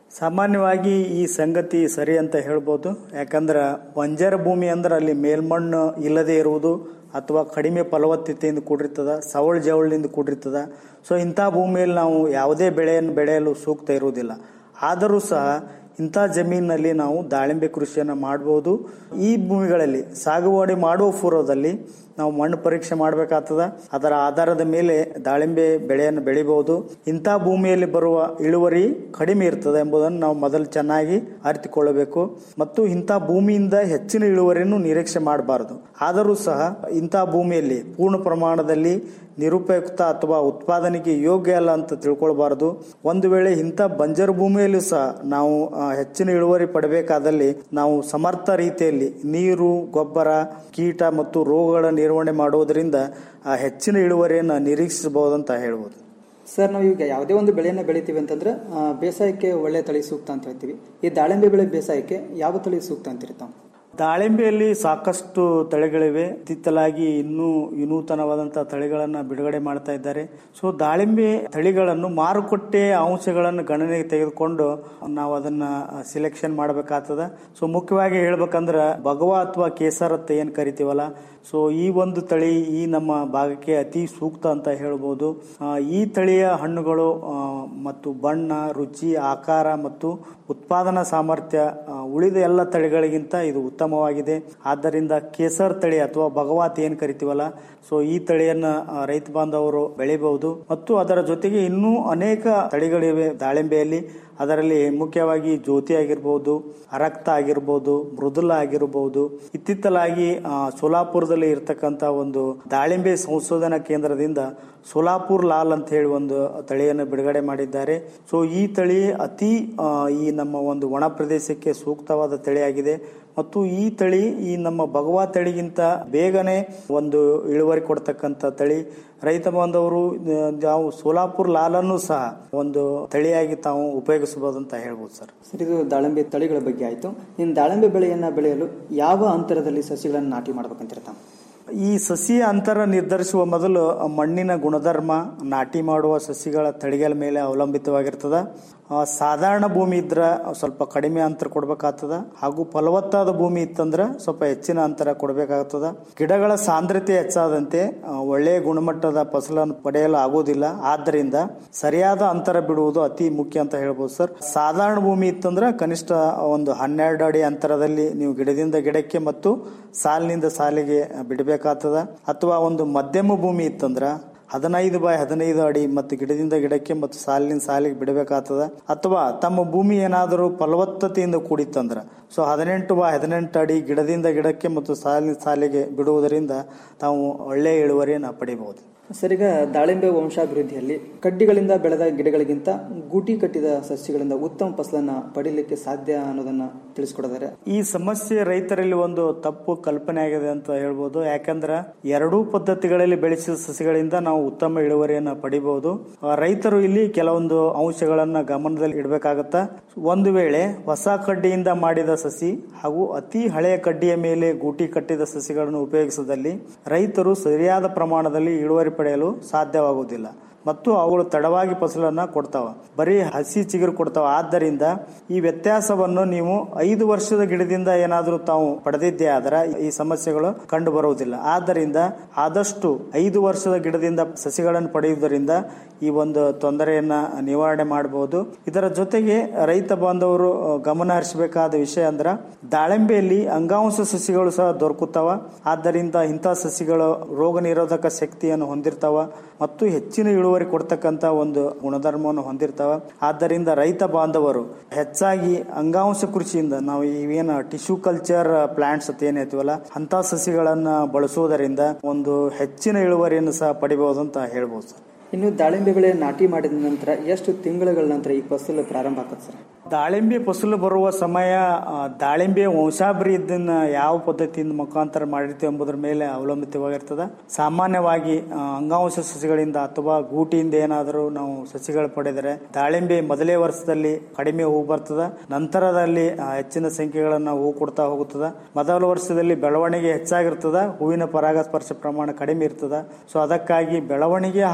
ಸಾಮಾನ್ಯವಾಗಿ ಈ ಸಂಗತಿ ಸರಿ ಅಂತ ಹೇಳ್ಬೋದು ಯಾಕಂದ್ರೆ ಬಂಜರ ಭೂಮಿ ಅಂದ್ರೆ ಅಲ್ಲಿ ಮೇಲ್ಮಣ್ಣು ಇಲ್ಲದೆ ಇರುವುದು ಅಥವಾ ಕಡಿಮೆ ಫಲವತ್ತತೆಯಿಂದ ಕೂಡಿರ್ತದ ಸವಳ ಜವಳಿನಿಂದ ಕೂಡಿರ್ತದ ಸೊ ಇಂಥ ಭೂಮಿಯಲ್ಲಿ ನಾವು ಯಾವುದೇ ಬೆಳೆಯನ್ನು ಬೆಳೆಯಲು ಸೂಕ್ತ ಇರುವುದಿಲ್ಲ ಆದರೂ ಸಹ ಇಂಥ ಜಮೀನಿನಲ್ಲಿ ನಾವು ದಾಳಿಂಬೆ ಕೃಷಿಯನ್ನು ಮಾಡಬಹುದು ಈ ಭೂಮಿಗಳಲ್ಲಿ ಸಾಗುವಳಿ ಮಾಡುವ ಪೂರ್ವದಲ್ಲಿ ನಾವು ಮಣ್ಣು ಪರೀಕ್ಷೆ ಮಾಡಬೇಕಾಗ್ತದ ಅದರ ಆಧಾರದ ಮೇಲೆ ದಾಳಿಂಬೆ ಬೆಳೆಯನ್ನು ಬೆಳಿಬಹುದು ಇಂಥ ಭೂಮಿಯಲ್ಲಿ ಬರುವ ಇಳುವರಿ ಕಡಿಮೆ ಇರ್ತದೆ ಎಂಬುದನ್ನು ನಾವು ಮೊದಲು ಚೆನ್ನಾಗಿ ಅರಿತುಕೊಳ್ಳಬೇಕು ಮತ್ತು ಇಂಥ ಭೂಮಿಯಿಂದ ಹೆಚ್ಚಿನ ಇಳುವರಿಯನ್ನು ನಿರೀಕ್ಷೆ ಮಾಡಬಾರದು ಆದರೂ ಸಹ ಇಂಥ ಭೂಮಿಯಲ್ಲಿ ಪೂರ್ಣ ಪ್ರಮಾಣದಲ್ಲಿ ನಿರುಪಯುಕ್ತ ಅಥವಾ ಉತ್ಪಾದನೆಗೆ ಯೋಗ್ಯ ಅಲ್ಲ ಅಂತ ತಿಳ್ಕೊಳ್ಬಾರದು ಒಂದು ವೇಳೆ ಇಂಥ ಬಂಜರು ಭೂಮಿಯಲ್ಲೂ ಸಹ ನಾವು ಆ, ಹೆಚ್ಚಿನ ಇಳುವರಿ ಪಡಬೇಕಾದಲ್ಲಿ ನಾವು ಸಮರ್ಥ ರೀತಿಯಲ್ಲಿ ನೀರು ಗೊಬ್ಬರ ಕೀಟ ಮತ್ತು ರೋಗಗಳ ನಿರ್ವಹಣೆ ಮಾಡುವುದರಿಂದ ಆ ಹೆಚ್ಚಿನ ಇಳುವರಿಯನ್ನು ನಿರೀಕ್ಷಿಸಬಹುದು ಅಂತ ಹೇಳ್ಬೋದು ಸರ್ ನಾವು ಈಗ ಯಾವುದೇ ಒಂದು ಬೆಳೆಯನ್ನು ಬೆಳಿತೀವಿ ಅಂತಂದ್ರೆ ಆ, ಬೇಸಾಯಕ್ಕೆ ಒಳ್ಳೆ ತಳಿ ಸೂಕ್ತ ಅಂತ ಹೇಳ್ತೀವಿ ಈ ದಾಳಿಂಬೆ ಬೆಳೆ ಬೇಸಾಯಕ್ಕೆ ಯಾವ ತಳಿ ಸೂಕ್ತ ಅಂತೀರಿ ತಾವು ದಾಳಿಂಬೆಯಲ್ಲಿ ಸಾಕಷ್ಟು ತಳಿಗಳಿವೆ ಇತ್ತಿತ್ತಲಾಗಿ ಇನ್ನೂ ವಿನೂತನವಾದಂತಹ ತಳಿಗಳನ್ನು ಬಿಡುಗಡೆ ಮಾಡ್ತಾ ಇದ್ದಾರೆ ಸೊ ದಾಳಿಂಬೆ ತಳಿಗಳನ್ನು ಮಾರುಕಟ್ಟೆ ಅಂಶಗಳನ್ನು ಗಣನೆಗೆ ತೆಗೆದುಕೊಂಡು ನಾವು ಅದನ್ನ ಸಿಲೆಕ್ಷನ್ ಮಾಡಬೇಕಾಗ್ತದ ಸೊ ಮುಖ್ಯವಾಗಿ ಹೇಳ್ಬೇಕಂದ್ರೆ ಭಗವ ಅಥವಾ ಕೇಸರತ್ತ ಏನ್ ಕರಿತೀವಲ್ಲ ಸೊ ಈ ಒಂದು ತಳಿ ಈ ನಮ್ಮ ಭಾಗಕ್ಕೆ ಅತಿ ಸೂಕ್ತ ಅಂತ ಹೇಳ್ಬೋದು ಆ, ಈ ತಳಿಯ ಹಣ್ಣುಗಳು ಆ, ಮತ್ತು ಬಣ್ಣ ರುಚಿ ಆಕಾರ ಮತ್ತು ಉತ್ಪಾದನಾ ಸಾಮರ್ಥ್ಯ ಆ, ಉಳಿದ ಎಲ್ಲ ತಳಿಗಳಿಗಿಂತ ಇದು ಉತ್ತಮವಾಗಿದೆ ಆದ್ದರಿಂದ ಕೇಸರ್ ತಳಿ ಅಥವಾ ಭಗವಾತ್ ಏನ್ ಕರಿತೀವಲ್ಲ ಸೊ ಈ ತಳಿಯನ್ನ ಆ, ರೈತ ಬಾಂಧವರು ಬೆಳಿಬಹುದು ಮತ್ತು ಅದರ ಜೊತೆಗೆ ಇನ್ನೂ ಅನೇಕ ತಳಿಗಳಿವೆ ದಾಳಿಂಬೆಯಲ್ಲಿ ಅದರಲ್ಲಿ ಮುಖ್ಯವಾಗಿ ಜ್ಯೋತಿ ಆಗಿರ್ಬೋದು ಅರಕ್ತ ಆಗಿರ್ಬೋದು ಮೃದುಲ ಆಗಿರಬಹುದು ಇತ್ತಿತ್ತಲಾಗಿ ಆ, ಸೋಲಾಪುರದಲ್ಲಿ ಇರತಕ್ಕಂತ ಒಂದು ದಾಳಿಂಬೆ ಸಂಶೋಧನಾ ಕೇಂದ್ರದಿಂದ ಸೋಲಾಪುರ್ ಲಾಲ್ ಅಂತ ಹೇಳಿ ಒಂದು ತಳಿಯನ್ನು ಬಿಡುಗಡೆ ಮಾಡಿದ್ದಾರೆ ಸೊ ಈ ತಳಿ ಅತಿ ಆ, ಈ ನಮ್ಮ ಒಂದು ಒಣ ಪ್ರದೇಶಕ್ಕೆ ಸೂಕ್ತವಾದ ತಳಿಯಾಗಿದೆ ಮತ್ತು ಈ ತಳಿ ಈ ನಮ್ಮ ಭಗವಾ ತಳಿಗಿಂತ ಬೇಗನೆ ಒಂದು ಇಳುವರಿ ಕೊಡ್ತಕ್ಕಂಥ ತಳಿ ರೈತ ಬಾಂಧವರು ಆ, ನಾವು ಸೋಲಾಪುರ್ ಲಾಲನ್ನು ಸಹ ಒಂದು ತಳಿಯಾಗಿ ತಾವು ಉಪಯೋಗಿಸಬಹುದು ಅಂತ ಹೇಳ್ಬೋದು ಸರ್ ಸರ್ ಇದು ದಾಳಿಂಬೆ ತಳಿಗಳ ಬಗ್ಗೆ ಆಯ್ತು ಇನ್ನು ದಾಳಿಂಬೆ ಬೆಳೆಯನ್ನ ಬೆಳೆಯಲು ಯಾವ ಅಂತರದಲ್ಲಿ ಸಸಿಗಳನ್ನು ನಾಟಿ ಮಾಡ್ಬೇಕಂತೀರಿ ತಾವು ಈ ಸಸಿ ಅಂತರ ನಿರ್ಧರಿಸುವ ಮೊದಲು ಮಣ್ಣಿನ ಗುಣಧರ್ಮ ನಾಟಿ ಮಾಡುವ ಸಸಿಗಳ ತಳಿಗಳ ಮೇಲೆ ಅವಲಂಬಿತವಾಗಿರ್ತದ ಆ, ಸಾಧಾರಣ ಭೂಮಿ ಇದ್ರ ಸ್ವಲ್ಪ ಕಡಿಮೆ ಅಂತರ ಕೊಡ್ಬೇಕಾಗ್ತದ ಹಾಗೂ ಫಲವತ್ತಾದ ಭೂಮಿ ಇತ್ತಂದ್ರ ಸ್ವಲ್ಪ ಹೆಚ್ಚಿನ ಅಂತರ ಕೊಡಬೇಕಾಗ್ತದ ಗಿಡಗಳ ಸಾಂದ್ರತೆ ಹೆಚ್ಚಾದಂತೆ ಆ, ಒಳ್ಳೆಯ ಗುಣಮಟ್ಟದ ಫಸಲನ್ನು ಪಡೆಯಲು ಆಗುವುದಿಲ್ಲ ಆದ್ದರಿಂದ ಸರಿಯಾದ ಅಂತರ ಬಿಡುವುದು ಅತಿ ಮುಖ್ಯ ಅಂತ ಹೇಳ್ಬೋದು ಸರ್ ಸಾಧಾರಣ ಭೂಮಿ ಇತ್ತಂದ್ರ ಕನಿಷ್ಠ ಒಂದು ಹನ್ನೆರಡು ಅಡಿ ಅಂತರದಲ್ಲಿ ನೀವು ಗಿಡದಿಂದ ಗಿಡಕ್ಕೆ ಮತ್ತು ಸಾಲಿನಿಂದ ಸಾಲಿಗೆ ಬಿಡಬೇಕಾಗ್ತದ ಅಥವಾ ಒಂದು ಮಧ್ಯಮ ಭೂಮಿ ಇತ್ತಂದ್ರ ಹದಿನೈದು ಬೈ ಹದಿನೈದು ಅಡಿ ಮತ್ತು ಗಿಡದಿಂದ ಗಿಡಕ್ಕೆ ಮತ್ತು ಸಾಲಿನ ಸಾಲಿಗೆ ಬಿಡಬೇಕಾಗ್ತದ ಅಥವಾ ತಮ್ಮ ಭೂಮಿ ಏನಾದರೂ ಫಲವತ್ತತೆಯಿಂದ ಕೂಡಿತ್ತಂದ್ರ ಸೊ ಹದಿನೆಂಟು ಬೈ ಹದಿನೆಂಟು ಅಡಿ ಗಿಡದಿಂದ ಗಿಡಕ್ಕೆ ಮತ್ತು ಸಾಲಿನ ಸಾಲಿಗೆ ಬಿಡುವುದರಿಂದ ತಾವು ಒಳ್ಳೆಯ ಇಳುವರಿಯನ್ನು ಪಡಿಬಹುದು ಸರ್ ಈಗ ದಾಳಿಂಬೆ ವಂಶಾಭಿವೃದ್ಧಿಯಲ್ಲಿ ಕಡ್ಡಿಗಳಿಂದ ಬೆಳೆದ ಗಿಡಗಳಿಗಿಂತ ಗೂಟಿ ಕಟ್ಟಿದ ಸಸ್ಯಗಳಿಂದ ಉತ್ತಮ ಫಸಲನ್ನ ಪಡೀಲಿಕ್ಕೆ ಸಾಧ್ಯ ಅನ್ನೋದನ್ನ ತಿಳಿಸ್ಕೊಡಿದ್ದಾರೆ ಈ ಸಮಸ್ಯೆ ರೈತರಲ್ಲಿ ಒಂದು ತಪ್ಪು ಕಲ್ಪನೆ ಆಗಿದೆ ಅಂತ ಹೇಳ್ಬೋದು ಯಾಕಂದ್ರೆ ಎರಡೂ ಪದ್ಧತಿಗಳಲ್ಲಿ ಬೆಳೆಸಿದ ಸಸಿಗಳಿಂದ ನಾವು ಉತ್ತಮ ಇಳುವರಿಯನ್ನ ಪಡಿಬಹುದು ಆ, ರೈತರು ಇಲ್ಲಿ ಕೆಲವೊಂದು ಅಂಶಗಳನ್ನ ಗಮನದಲ್ಲಿ ಇಡಬೇಕಾಗತ್ತ ಒಂದು ವೇಳೆ ಹೊಸ ಕಡ್ಡಿಯಿಂದ ಮಾಡಿದ ಸಸಿ ಹಾಗೂ ಅತಿ ಹಳೆಯ ಕಡ್ಡಿಯ ಮೇಲೆ ಗೂಟಿ ಕಟ್ಟಿದ ಸಸಿಗಳನ್ನು ಉಪಯೋಗಿಸಿದಲ್ಲಿ ರೈತರು ಸರಿಯಾದ ಪ್ರಮಾಣದಲ್ಲಿ ಇಳುವರಿ ಪಡೆಯಲು ಸಾಧ್ಯವಾಗುವುದಿಲ್ಲ ಮತ್ತು ಅವುಗಳು ತಡವಾಗಿ ಫಸಲನ್ನ ಕೊಡ್ತಾವ ಬರೀ ಹಸಿ ಚಿಗುರು ಕೊಡ್ತಾವ ಆದ್ದರಿಂದ ಈ ವ್ಯತ್ಯಾಸವನ್ನು ನೀವು ಐದು ವರ್ಷದ ಗಿಡದಿಂದ ಏನಾದರೂ ತಾವು ಪಡೆದಿದ್ದೇ ಆದ್ರೆ ಈ ಸಮಸ್ಯೆಗಳು ಕಂಡು ಬರುವುದಿಲ್ಲ ಆದ್ದರಿಂದ ಆದಷ್ಟು ಐದು ವರ್ಷದ ಗಿಡದಿಂದ ಸಸಿಗಳನ್ನು ಪಡೆಯುವುದರಿಂದ ಈ ಒಂದು ತೊಂದರೆಯನ್ನ ನಿವಾರಣೆ ಮಾಡಬಹುದು ಇದರ ಜೊತೆಗೆ ರೈತ ಬಾಂಧವರು ಅಹ್, ಗಮನ ಹರಿಸಬೇಕಾದ ವಿಷಯ ಅಂದ್ರ ದಾಳಿಂಬೆಯಲ್ಲಿ ಅಂಗಾಂಶ ಸಸಿಗಳು ಸಹ ದೊರಕುತ್ತವ ಆದ್ದರಿಂದ ಇಂಥ ಸಸಿಗಳು ರೋಗ ನಿರೋಧಕ ಶಕ್ತಿಯನ್ನು ಹೊಂದಿರ್ತಾವ ಮತ್ತು ಹೆಚ್ಚಿನ ಇಳುವರಿ ಕೊಡ್ತಕ್ಕಂತ ಒಂದು ಗುಣಧರ್ಮವನ್ನು ಹೊಂದಿರ್ತಾವ ಆದ್ದರಿಂದ ರೈತ ಬಾಂಧವರು ಹೆಚ್ಚಾಗಿ ಅಂಗಾಂಶ ಕೃಷಿಯಿಂದ ನಾವು ಇವೇನು ಟಿಶ್ಯೂ ಕಲ್ಚರ್ ಪ್ಲಾಂಟ್ಸ್ ಅಂತ ಏನ್ ಹೇಳ್ತೀವಲ್ಲ ಅಂತ ಸಸಿಗಳನ್ನ ಬಳಸುವುದರಿಂದ ಒಂದು ಹೆಚ್ಚಿನ ಇಳುವರಿಯನ್ನು ಸಹ ಪಡಿಬಹುದು ಅಂತ ಹೇಳ್ಬೋದು ಸರ್ ಇನ್ನು ದಾಳಿಂಬೆ ಬೆಳೆ ನಾಟಿ ಮಾಡಿದ ನಂತರ ಎಷ್ಟು ತಿಂಗಳುಗಳ ನಂತರ ಈ ಫಸಲು ಪ್ರಾರಂಭ ಆಗ್ತದೆ ಸರ್ ದಾಳಿಂಬೆ ಫಸಲು ಬರುವ ಸಮಯ ಆ, ದಾಳಿಂಬೆ ವಂಶಾಭಿವೃದ್ಧಿಯನ್ನ ಯಾವ ಪದ್ಧತಿಯಿಂದ ಮುಖಾಂತರ ಮಾಡಿರ್ತೀವಿ ಎಂಬುದರ ಮೇಲೆ ಅವಲಂಬಿತವಾಗಿರ್ತದ ಸಾಮಾನ್ಯವಾಗಿ ಆ, ಅಂಗಾಂಶ ಸಸಿಗಳಿಂದ ಅಥವಾ ಗೂಟಿಯಿಂದ ಏನಾದರೂ ನಾವು ಸಸಿಗಳು ಪಡೆದರೆ ದಾಳಿಂಬೆ ಮೊದಲೇ ವರ್ಷದಲ್ಲಿ ಕಡಿಮೆ ಹೂ ಬರ್ತದ ನಂತರದಲ್ಲಿ ಆ, ಹೆಚ್ಚಿನ ಸಂಖ್ಯೆಗಳನ್ನ ಹೂ ಕೊಡ್ತಾ ಹೋಗುತ್ತದ ಮೊದಲ ವರ್ಷದಲ್ಲಿ ಬೆಳವಣಿಗೆ ಹೆಚ್ಚಾಗಿರ್ತದ ಹೂವಿನ ಪರಾಗಸ್ಪರ್ಶ ಪ್ರಮಾಣ ಕಡಿಮೆ ಇರ್ತದ ಸೊ ಅದಕ್ಕಾಗಿ ಬೆಳವಣಿಗೆ ಹಾಗೂ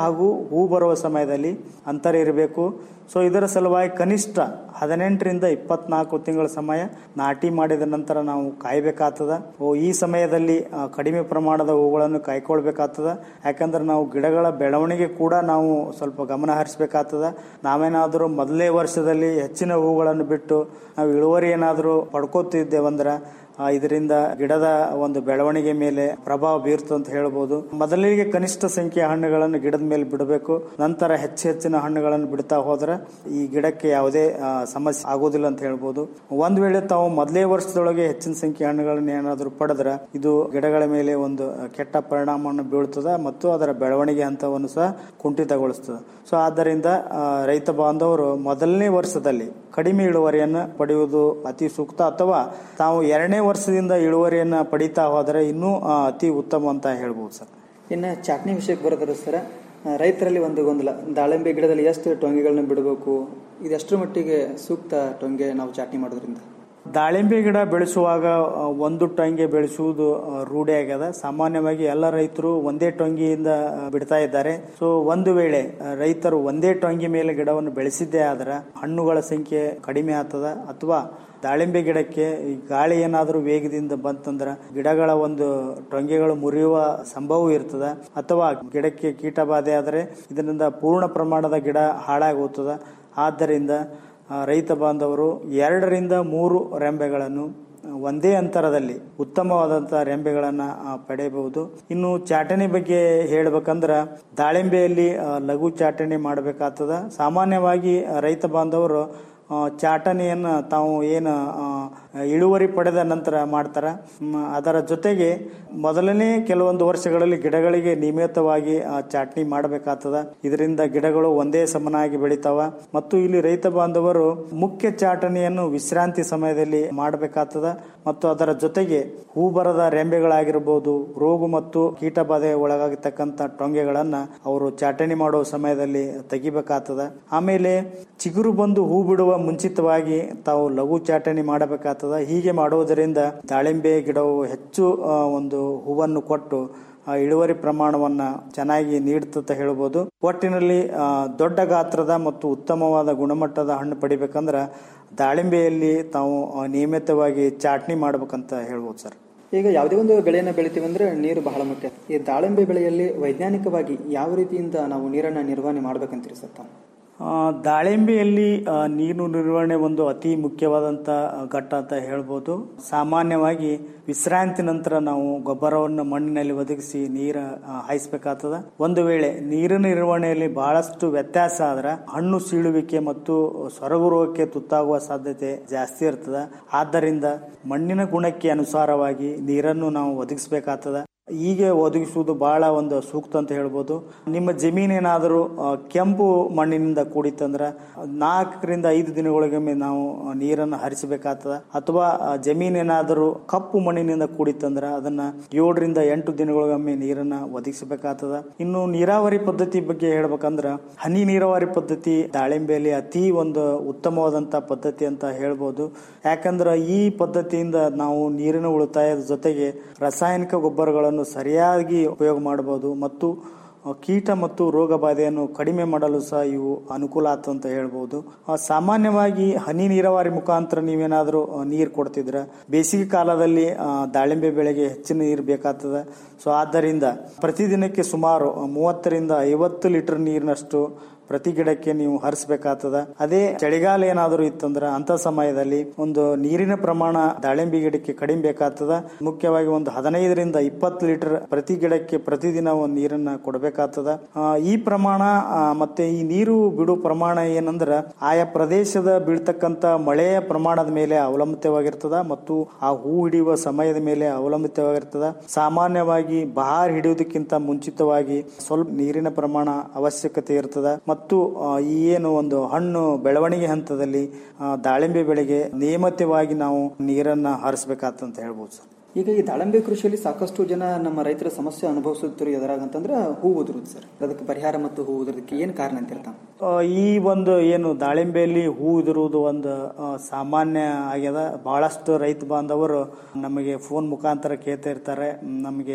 ಹೂ ಬರುವ ಸಮಯದಲ್ಲಿ ಅಂತರ ಇರಬೇಕು ಸೊ ಇದರ ಸಲುವಾಗಿ ಕನಿಷ್ಠ ಹದಿನೆಂಟರಿಂದ ಇಪ್ಪತ್ನಾಲ್ಕು ತಿಂಗಳ ಸಮಯ ನಾಟಿ ಮಾಡಿದ ನಂತರ ನಾವು ಕಾಯ್ಬೇಕಾಗ್ತದ ಓ ಈ ಸಮಯದಲ್ಲಿ ಆ, ಕಡಿಮೆ ಪ್ರಮಾಣದ ಹೂಗಳನ್ನು ಕಾಯ್ಕೊಳ್ಬೇಕಾಗ್ತದ ಯಾಕಂದ್ರೆ ನಾವು ಗಿಡಗಳ ಬೆಳವಣಿಗೆ ಕೂಡ ನಾವು ಸ್ವಲ್ಪ ಗಮನ ಹರಿಸಬೇಕಾಗ್ತದ ನಾವೇನಾದರೂ ಮೊದಲೇ ವರ್ಷದಲ್ಲಿ ಹೆಚ್ಚಿನ ಹೂಗಳನ್ನು ಬಿಟ್ಟು ನಾವು ಇಳುವರಿ ಏನಾದರೂ ಪಡ್ಕೋತಿದ್ದೇವಂದ್ರೆ ಆ, ಇದರಿಂದ ಗಿಡದ ಒಂದು ಬೆಳವಣಿಗೆ ಮೇಲೆ ಪ್ರಭಾವ ಬೀರ್ತು ಅಂತ ಹೇಳ್ಬೋದು ಮೊದಲಿಗೆ ಕನಿಷ್ಠ ಸಂಖ್ಯೆಯ ಹಣ್ಣುಗಳನ್ನು ಗಿಡದ ಮೇಲೆ ಬಿಡಬೇಕು ನಂತರ ಹೆಚ್ಚು ಹೆಚ್ಚಿನ ಹಣ್ಣುಗಳನ್ನು ಬಿಡ್ತಾ ಹೋದ್ರೆ ಈ ಗಿಡಕ್ಕೆ ಯಾವುದೇ ಆ, ಸಮಸ್ಯೆ ಆಗೋದಿಲ್ಲ ಅಂತ ಹೇಳ್ಬೋದು ಒಂದ್ ವೇಳೆ ತಾವು ಮೊದಲೇ ವರ್ಷದೊಳಗೆ ಹೆಚ್ಚಿನ ಸಂಖ್ಯೆಯ ಹಣ್ಣುಗಳನ್ನು ಏನಾದರೂ ಪಡೆದ್ರೆ ಇದು ಗಿಡಗಳ ಮೇಲೆ ಒಂದು ಆ, ಕೆಟ್ಟ ಪರಿಣಾಮವನ್ನು ಬೀಳ್ತದ ಮತ್ತು ಅದರ ಬೆಳವಣಿಗೆ ಹಂತವನ್ನು ಸಹ ಕುಂಠಿತಗೊಳಿಸ್ತದೆ ಸೊ ಆದ್ದರಿಂದ ಆ, ರೈತ ಬಾಂಧವರು ಮೊದಲನೇ ವರ್ಷದಲ್ಲಿ ಕಡಿಮೆ ಇಳುವರಿಯನ್ನು ಪಡೆಯುವುದು ಅತಿ ಸೂಕ್ತ ಅಥವಾ ತಾವು ಎರಡನೇ ವರ್ಷದಿಂದ ಇಳುವರಿಯನ್ನು ಪಡಿತಾ ಹೋದರೆ ಇನ್ನೂ ಆ, ಅತಿ ಉತ್ತಮ ಅಂತ ಹೇಳ್ಬೋದು ಸರ್ ಇನ್ನು ಚಾಟ್ನಿ ವಿಷಯಕ್ಕೆ ಬರೋದ್ರ ಸರ ಆ, ರೈತರಲ್ಲಿ ಒಂದು ಗೊಂದಲ ದಾಳಿಂಬೆ ಗಿಡದಲ್ಲಿ ಎಷ್ಟು ಟೊಂಗೆಗಳನ್ನ ಬಿಡಬೇಕು ಇದೆಷ್ಟರ ಮಟ್ಟಿಗೆ ಸೂಕ್ತ ಟೊಂಗೆ ನಾವು ಚಾಟ್ನಿ ಮಾಡೋದ್ರಿಂದ ದಾಳಿಂಬೆ ಗಿಡ ಬೆಳೆಸುವಾಗ ಆ, ಒಂದು ಟೊಂಗೆ ಬೆಳೆಸುವುದು ಆ, ರೂಢಿ ಆಗ್ಯದ ಸಾಮಾನ್ಯವಾಗಿ ಎಲ್ಲ ರೈತರು ಒಂದೇ ಟೊಂಗಿಯಿಂದ ಆ, ಬಿಡ್ತಾ ಇದ್ದಾರೆ ಸೊ ಒಂದು ವೇಳೆ ಆ, ರೈತರು ಒಂದೇ ಟೊಂಗಿ ಮೇಲೆ ಗಿಡವನ್ನು ಬೆಳೆಸಿದ್ದೇ ಆದ್ರೆ ಹಣ್ಣುಗಳ ಸಂಖ್ಯೆ ಕಡಿಮೆ ಆಗ್ತದ ಅಥವಾ ದಾಳಿಂಬೆ ಗಿಡಕ್ಕೆ ಈ ಗಾಳಿ ಏನಾದರೂ ವೇಗದಿಂದ ಬಂತಂದ್ರ ಗಿಡಗಳ ಒಂದು ಟೊಂಗೆಗಳು ಮುರಿಯುವ ಸಂಭವ ಇರ್ತದ ಅಥವಾ ಗಿಡಕ್ಕೆ ಕೀಟ ಬಾಧೆ ಆದರೆ ಇದರಿಂದ ಪೂರ್ಣ ಪ್ರಮಾಣದ ಗಿಡ ಹಾಳಾಗಿ ಹೋಗ್ತದ ಆದ್ದರಿಂದ ಆ, ರೈತ ಬಾಂಧವರು ಎರಡರಿಂದ ಮೂರು ರೆಂಬೆಗಳನ್ನು ಒಂದೇ ಅಂತರದಲ್ಲಿ ಉತ್ತಮವಾದಂತಹ ರೆಂಬೆಗಳನ್ನು ಆ, ಪಡೆಯಬಹುದು ಇನ್ನು ಚಾಟಣಿ ಬಗ್ಗೆ ಹೇಳ್ಬೇಕಂದ್ರ ದಾಳಿಂಬೆಯಲ್ಲಿ ಆ, ಲಘು ಚಾಟಣಿ ಮಾಡಬೇಕಾಗ್ತದ ಸಾಮಾನ್ಯವಾಗಿ ಆ, ರೈತ ಬಾಂಧವರು ಆ, ಚಾಟಣಿಯನ್ನ ತಾವು ಏನು ಆ, ಇಳುವರಿ ಪಡೆದ ನಂತರ ಮಾಡ್ತಾರ ಮ್, ಅದರ ಜೊತೆಗೆ ಮೊದಲನೇ ಕೆಲವೊಂದು ವರ್ಷಗಳಲ್ಲಿ ಗಿಡಗಳಿಗೆ ನಿಯಮಿತವಾಗಿ ಆ, ಚಾಟ್ನಿ ಮಾಡಬೇಕಾಗ್ತದ ಇದರಿಂದ ಗಿಡಗಳು ಒಂದೇ ಸಮನಾಗಿ ಬೆಳಿತಾವ ಮತ್ತು ಇಲ್ಲಿ ರೈತ ಬಾಂಧವರು ಮುಖ್ಯ ಚಾಟಣಿಯನ್ನು ವಿಶ್ರಾಂತಿ ಸಮಯದಲ್ಲಿ ಮಾಡಬೇಕಾಗ್ತದ ಮತ್ತು ಅದರ ಜೊತೆಗೆ ಹೂ ಬರದ ರೆಂಬೆಗಳಾಗಿರ್ಬೋದು ರೋಗ ಮತ್ತು ಕೀಟ ಬಾಧೆ ಒಳಗಾಗಿರ್ತಕ್ಕಂಥ ಟೊಂಗೆಗಳನ್ನ ಅವರು ಚಾಟಣಿ ಮಾಡುವ ಸಮಯದಲ್ಲಿ ತೆಗಿಬೇಕಾಗ್ತದ ಆಮೇಲೆ ಚಿಗುರು ಬಂದು ಹೂ ಬಿಡುವ ಮುಂಚಿತವಾಗಿ ತಾವು ಲಘು ಚಾಟಣಿ ಮಾಡಬೇಕಾಗ್ತದ ಹೀಗೆ ಮಾಡುವುದರಿಂದ ದಾಳಿಂಬೆ ಗಿಡವು ಹೆಚ್ಚು ಆ, ಒಂದು ಹೂವನ್ನು ಕೊಟ್ಟು ಆ, ಇಳುವರಿ ಪ್ರಮಾಣವನ್ನ ಚೆನ್ನಾಗಿ ನೀಡುತ್ತ ಹೇಳ್ಬೋದು ಒಟ್ಟಿನಲ್ಲಿ ಆ, ದೊಡ್ಡ ಗಾತ್ರದ ಮತ್ತು ಉತ್ತಮವಾದ ಗುಣಮಟ್ಟದ ಹಣ್ಣು ಪಡಿಬೇಕಂದ್ರ ದಾಳಿಂಬೆಯಲ್ಲಿ ತಾವು ಆ, ನಿಯಮಿತವಾಗಿ ಚಾಟ್ನಿ ಮಾಡ್ಬೇಕಂತ ಹೇಳ್ಬೋದು ಸರ್ ಈಗ ಯಾವುದೇ ಒಂದು ಬೆಳೆಯನ್ನು ಬೆಳಿತೀವಿ ಅಂದ್ರೆ ನೀರು ಬಹಳ ಮುಖ್ಯ ಈ ದಾಳಿಂಬೆ ಬೆಳೆಯಲ್ಲಿ ವೈಜ್ಞಾನಿಕವಾಗಿ ಯಾವ ರೀತಿಯಿಂದ ನಾವು ನೀರನ್ನ ನಿರ್ವಹಣೆ ಮಾಡ್ಬೇಕಂತೀರಿ ಸರ್ ತಾವು ಆ, ದಾಳಿಂಬೆಯಲ್ಲಿ ಆ, ನೀರು ನಿರ್ವಹಣೆ ಒಂದು ಅತಿ ಮುಖ್ಯವಾದಂತ ಆ, ಘಟ್ಟ ಅಂತ ಹೇಳ್ಬೋದು ಸಾಮಾನ್ಯವಾಗಿ ವಿಶ್ರಾಂತಿ ನಂತರ ನಾವು ಗೊಬ್ಬರವನ್ನು ಮಣ್ಣಿನಲ್ಲಿ ಒದಗಿಸಿ ನೀರ ಆ, ಹಾಯಿಸ್ಬೇಕಾಗ್ತದ ಒಂದು ವೇಳೆ ನೀರಿನ ನಿರ್ವಹಣೆಯಲ್ಲಿ ಬಹಳಷ್ಟು ವ್ಯತ್ಯಾಸ ಆದ್ರೆ ಹಣ್ಣು ಸೀಳುವಿಕೆ ಮತ್ತು ಸೊರಗು ರೋಗಕ್ಕೆ ತುತ್ತಾಗುವ ಸಾಧ್ಯತೆ ಜಾಸ್ತಿ ಇರ್ತದ ಆದ್ದರಿಂದ ಮಣ್ಣಿನ ಗುಣಕ್ಕೆ ಅನುಸಾರವಾಗಿ ನೀರನ್ನು ನಾವು ಒದಗಿಸಬೇಕಾಗ್ತದ ಹೀಗೆ ಒದಗಿಸುವುದು ಬಹಳ ಒಂದು ಸೂಕ್ತ ಅಂತ ಹೇಳ್ಬೋದು ನಿಮ್ಮ ಜಮೀನೇನಾದರೂ ಆ, ಕೆಂಪು ಮಣ್ಣಿನಿಂದ ಕೂಡಿತ್ತಂದ್ರ ನಾಲ್ಕರಿಂದ ಐದು ದಿನಗಳಿಗೊಮ್ಮೆ ನಾವು ಆ, ನೀರನ್ನು ಹರಿಸಬೇಕಾಗ್ತದ ಅಥವಾ ಆ, ಜಮೀನೇನಾದರೂ ಕಪ್ಪು ಮಣ್ಣಿನಿಂದ ಕೂಡಿತ್ತಂದ್ರ ಅದನ್ನ ಏಳರಿಂದ ಎಂಟು ದಿನಗಳಿಗೊಮ್ಮೆ ನೀರನ್ನ ಒದಗಿಸಬೇಕಾಗ್ತದ ಇನ್ನು ನೀರಾವರಿ ಪದ್ಧತಿ ಬಗ್ಗೆ ಹೇಳ್ಬೇಕಂದ್ರ ಹನಿ ನೀರಾವರಿ ಪದ್ಧತಿ ದಾಳಿಂಬೆಯಲ್ಲಿ ಅತಿ ಒಂದು ಉತ್ತಮವಾದಂತ ಪದ್ಧತಿ ಅಂತ ಹೇಳ್ಬೋದು ಯಾಕಂದ್ರ ಈ ಪದ್ಧತಿಯಿಂದ ನಾವು ನೀರಿನ ಉಳಿತಾಯದ ಜೊತೆಗೆ ರಾಸಾಯನಿಕ ಗೊಬ್ಬರಗಳನ್ನು ಸರಿಯಾಗಿ ಉಪಯೋಗ ಮಾಡಬಹುದು ಮತ್ತು ಆ, ಕೀಟ ಮತ್ತು ರೋಗ ಬಾಧೆಯನ್ನು ಕಡಿಮೆ ಮಾಡಲು ಸಹ ಇವು ಅನುಕೂಲ ಆಯ್ತು ಅಂತ ಹೇಳ್ಬೋದು ಆ, ಸಾಮಾನ್ಯವಾಗಿ ಹನಿ ನೀರಾವರಿ ಮುಖಾಂತರ ನೀವೇನಾದರೂ ನೀರು ಕೊಡ್ತಿದ್ರ ಬೇಸಿಗೆ ಕಾಲದಲ್ಲಿ ಆ, ದಾಳಿಂಬೆ ಬೆಳೆಗೆ ಹೆಚ್ಚಿನ ನೀರು ಬೇಕಾಗ್ತದೆ ಸೊ ಆದ್ದರಿಂದ ಪ್ರತಿದಿನಕ್ಕೆ ಸುಮಾರು ಮೂವತ್ತರಿಂದ ಐವತ್ತು ಲೀಟರ್ ನೀರಿನಷ್ಟು ಪ್ರತಿ ಗಿಡಕ್ಕೆ ನೀವು ಹರಿಸಬೇಕಾಗ್ತದ ಅದೇ ಚಳಿಗಾಲ ಏನಾದರೂ ಇತ್ತಂದ್ರ ಅಂತ ಸಮಯದಲ್ಲಿ ಒಂದು ನೀರಿನ ಪ್ರಮಾಣ ದಾಳಿಂಬೆ ಗಿಡಕ್ಕೆ ಕಡಿಮೆ ಬೇಕಾಗ್ತದ ಮುಖ್ಯವಾಗಿ ಒಂದು ಹದಿನೈದರಿಂದ ಇಪ್ಪತ್ತು ಲೀಟರ್ ಪ್ರತಿ ಗಿಡಕ್ಕೆ ಪ್ರತಿದಿನ ಒಂದು ನೀರನ್ನ ಕೊಡಬೇಕಾಗ್ತದ ಆ, ಈ ಪ್ರಮಾಣ ಆ, ಮತ್ತೆ ಈ ನೀರು ಬಿಡುವ ಪ್ರಮಾಣ ಏನಂದ್ರ ಆಯಾ ಪ್ರದೇಶದ ಬೀಳ್ತಕ್ಕಂತ ಮಳೆಯ ಪ್ರಮಾಣದ ಮೇಲೆ ಅವಲಂಬಿತವಾಗಿರ್ತದ ಮತ್ತು ಆ ಹೂ ಹಿಡಿಯುವ ಸಮಯದ ಮೇಲೆ ಅವಲಂಬಿತವಾಗಿರ್ತದ ಸಾಮಾನ್ಯವಾಗಿ ಬಹಾರ್ ಹಿಡಿಯುವುದಕ್ಕಿಂತ ಮುಂಚಿತವಾಗಿ ಸ್ವಲ್ಪ ನೀರಿನ ಪ್ರಮಾಣ ಅವಶ್ಯಕತೆ ಇರ್ತದ ಮತ್ತು ಆ, ಈ ಏನು ಒಂದು ಹಣ್ಣು ಬೆಳವಣಿಗೆ ಹಂತದಲ್ಲಿ ಆ, ದಾಳಿಂಬೆ ಬೆಳೆಗೆ ನಿಯಮಿತವಾಗಿ ನಾವು ನೀರನ್ನ ಹರಿಸಬೇಕಾಗ್ತಂತ ಹೇಳ್ಬೋದು ಸರ್ ಈಗ ಈ ದಾಳಿಂಬೆ ಕೃಷಿಯಲ್ಲಿ ಸಾಕಷ್ಟು ಜನ ನಮ್ಮ ರೈತರ ಸಮಸ್ಯೆ ಅನುಭವಿಸುತ್ತಿರು ಎದುರಾಗ ಅಂತಂದ್ರೆ ಹೂ ಉದುರುದು ಸರ್ ಅದಕ್ಕೆ ಪರಿಹಾರ ಮತ್ತು ಹೂ ಉದುರೋದಕ್ಕೆ ಏನು ಕಾರಣ ಅಂತ ಹೇಳ್ತಾನೆ ಆ, ಈ ಒಂದು ಏನು ದಾಳಿಂಬೆಯಲ್ಲಿ ಹೂ ಉದುರುವುದು ಒಂದು ಆ, ಸಾಮಾನ್ಯ ಆಗ್ಯದ ಬಹಳಷ್ಟು ರೈತ ಬಾಂಧವರು ನಮಗೆ ಫೋನ್ ಮುಖಾಂತರ ಕೇಳ್ತಾ ಇರ್ತಾರೆ ಮ್, ನಮಗೆ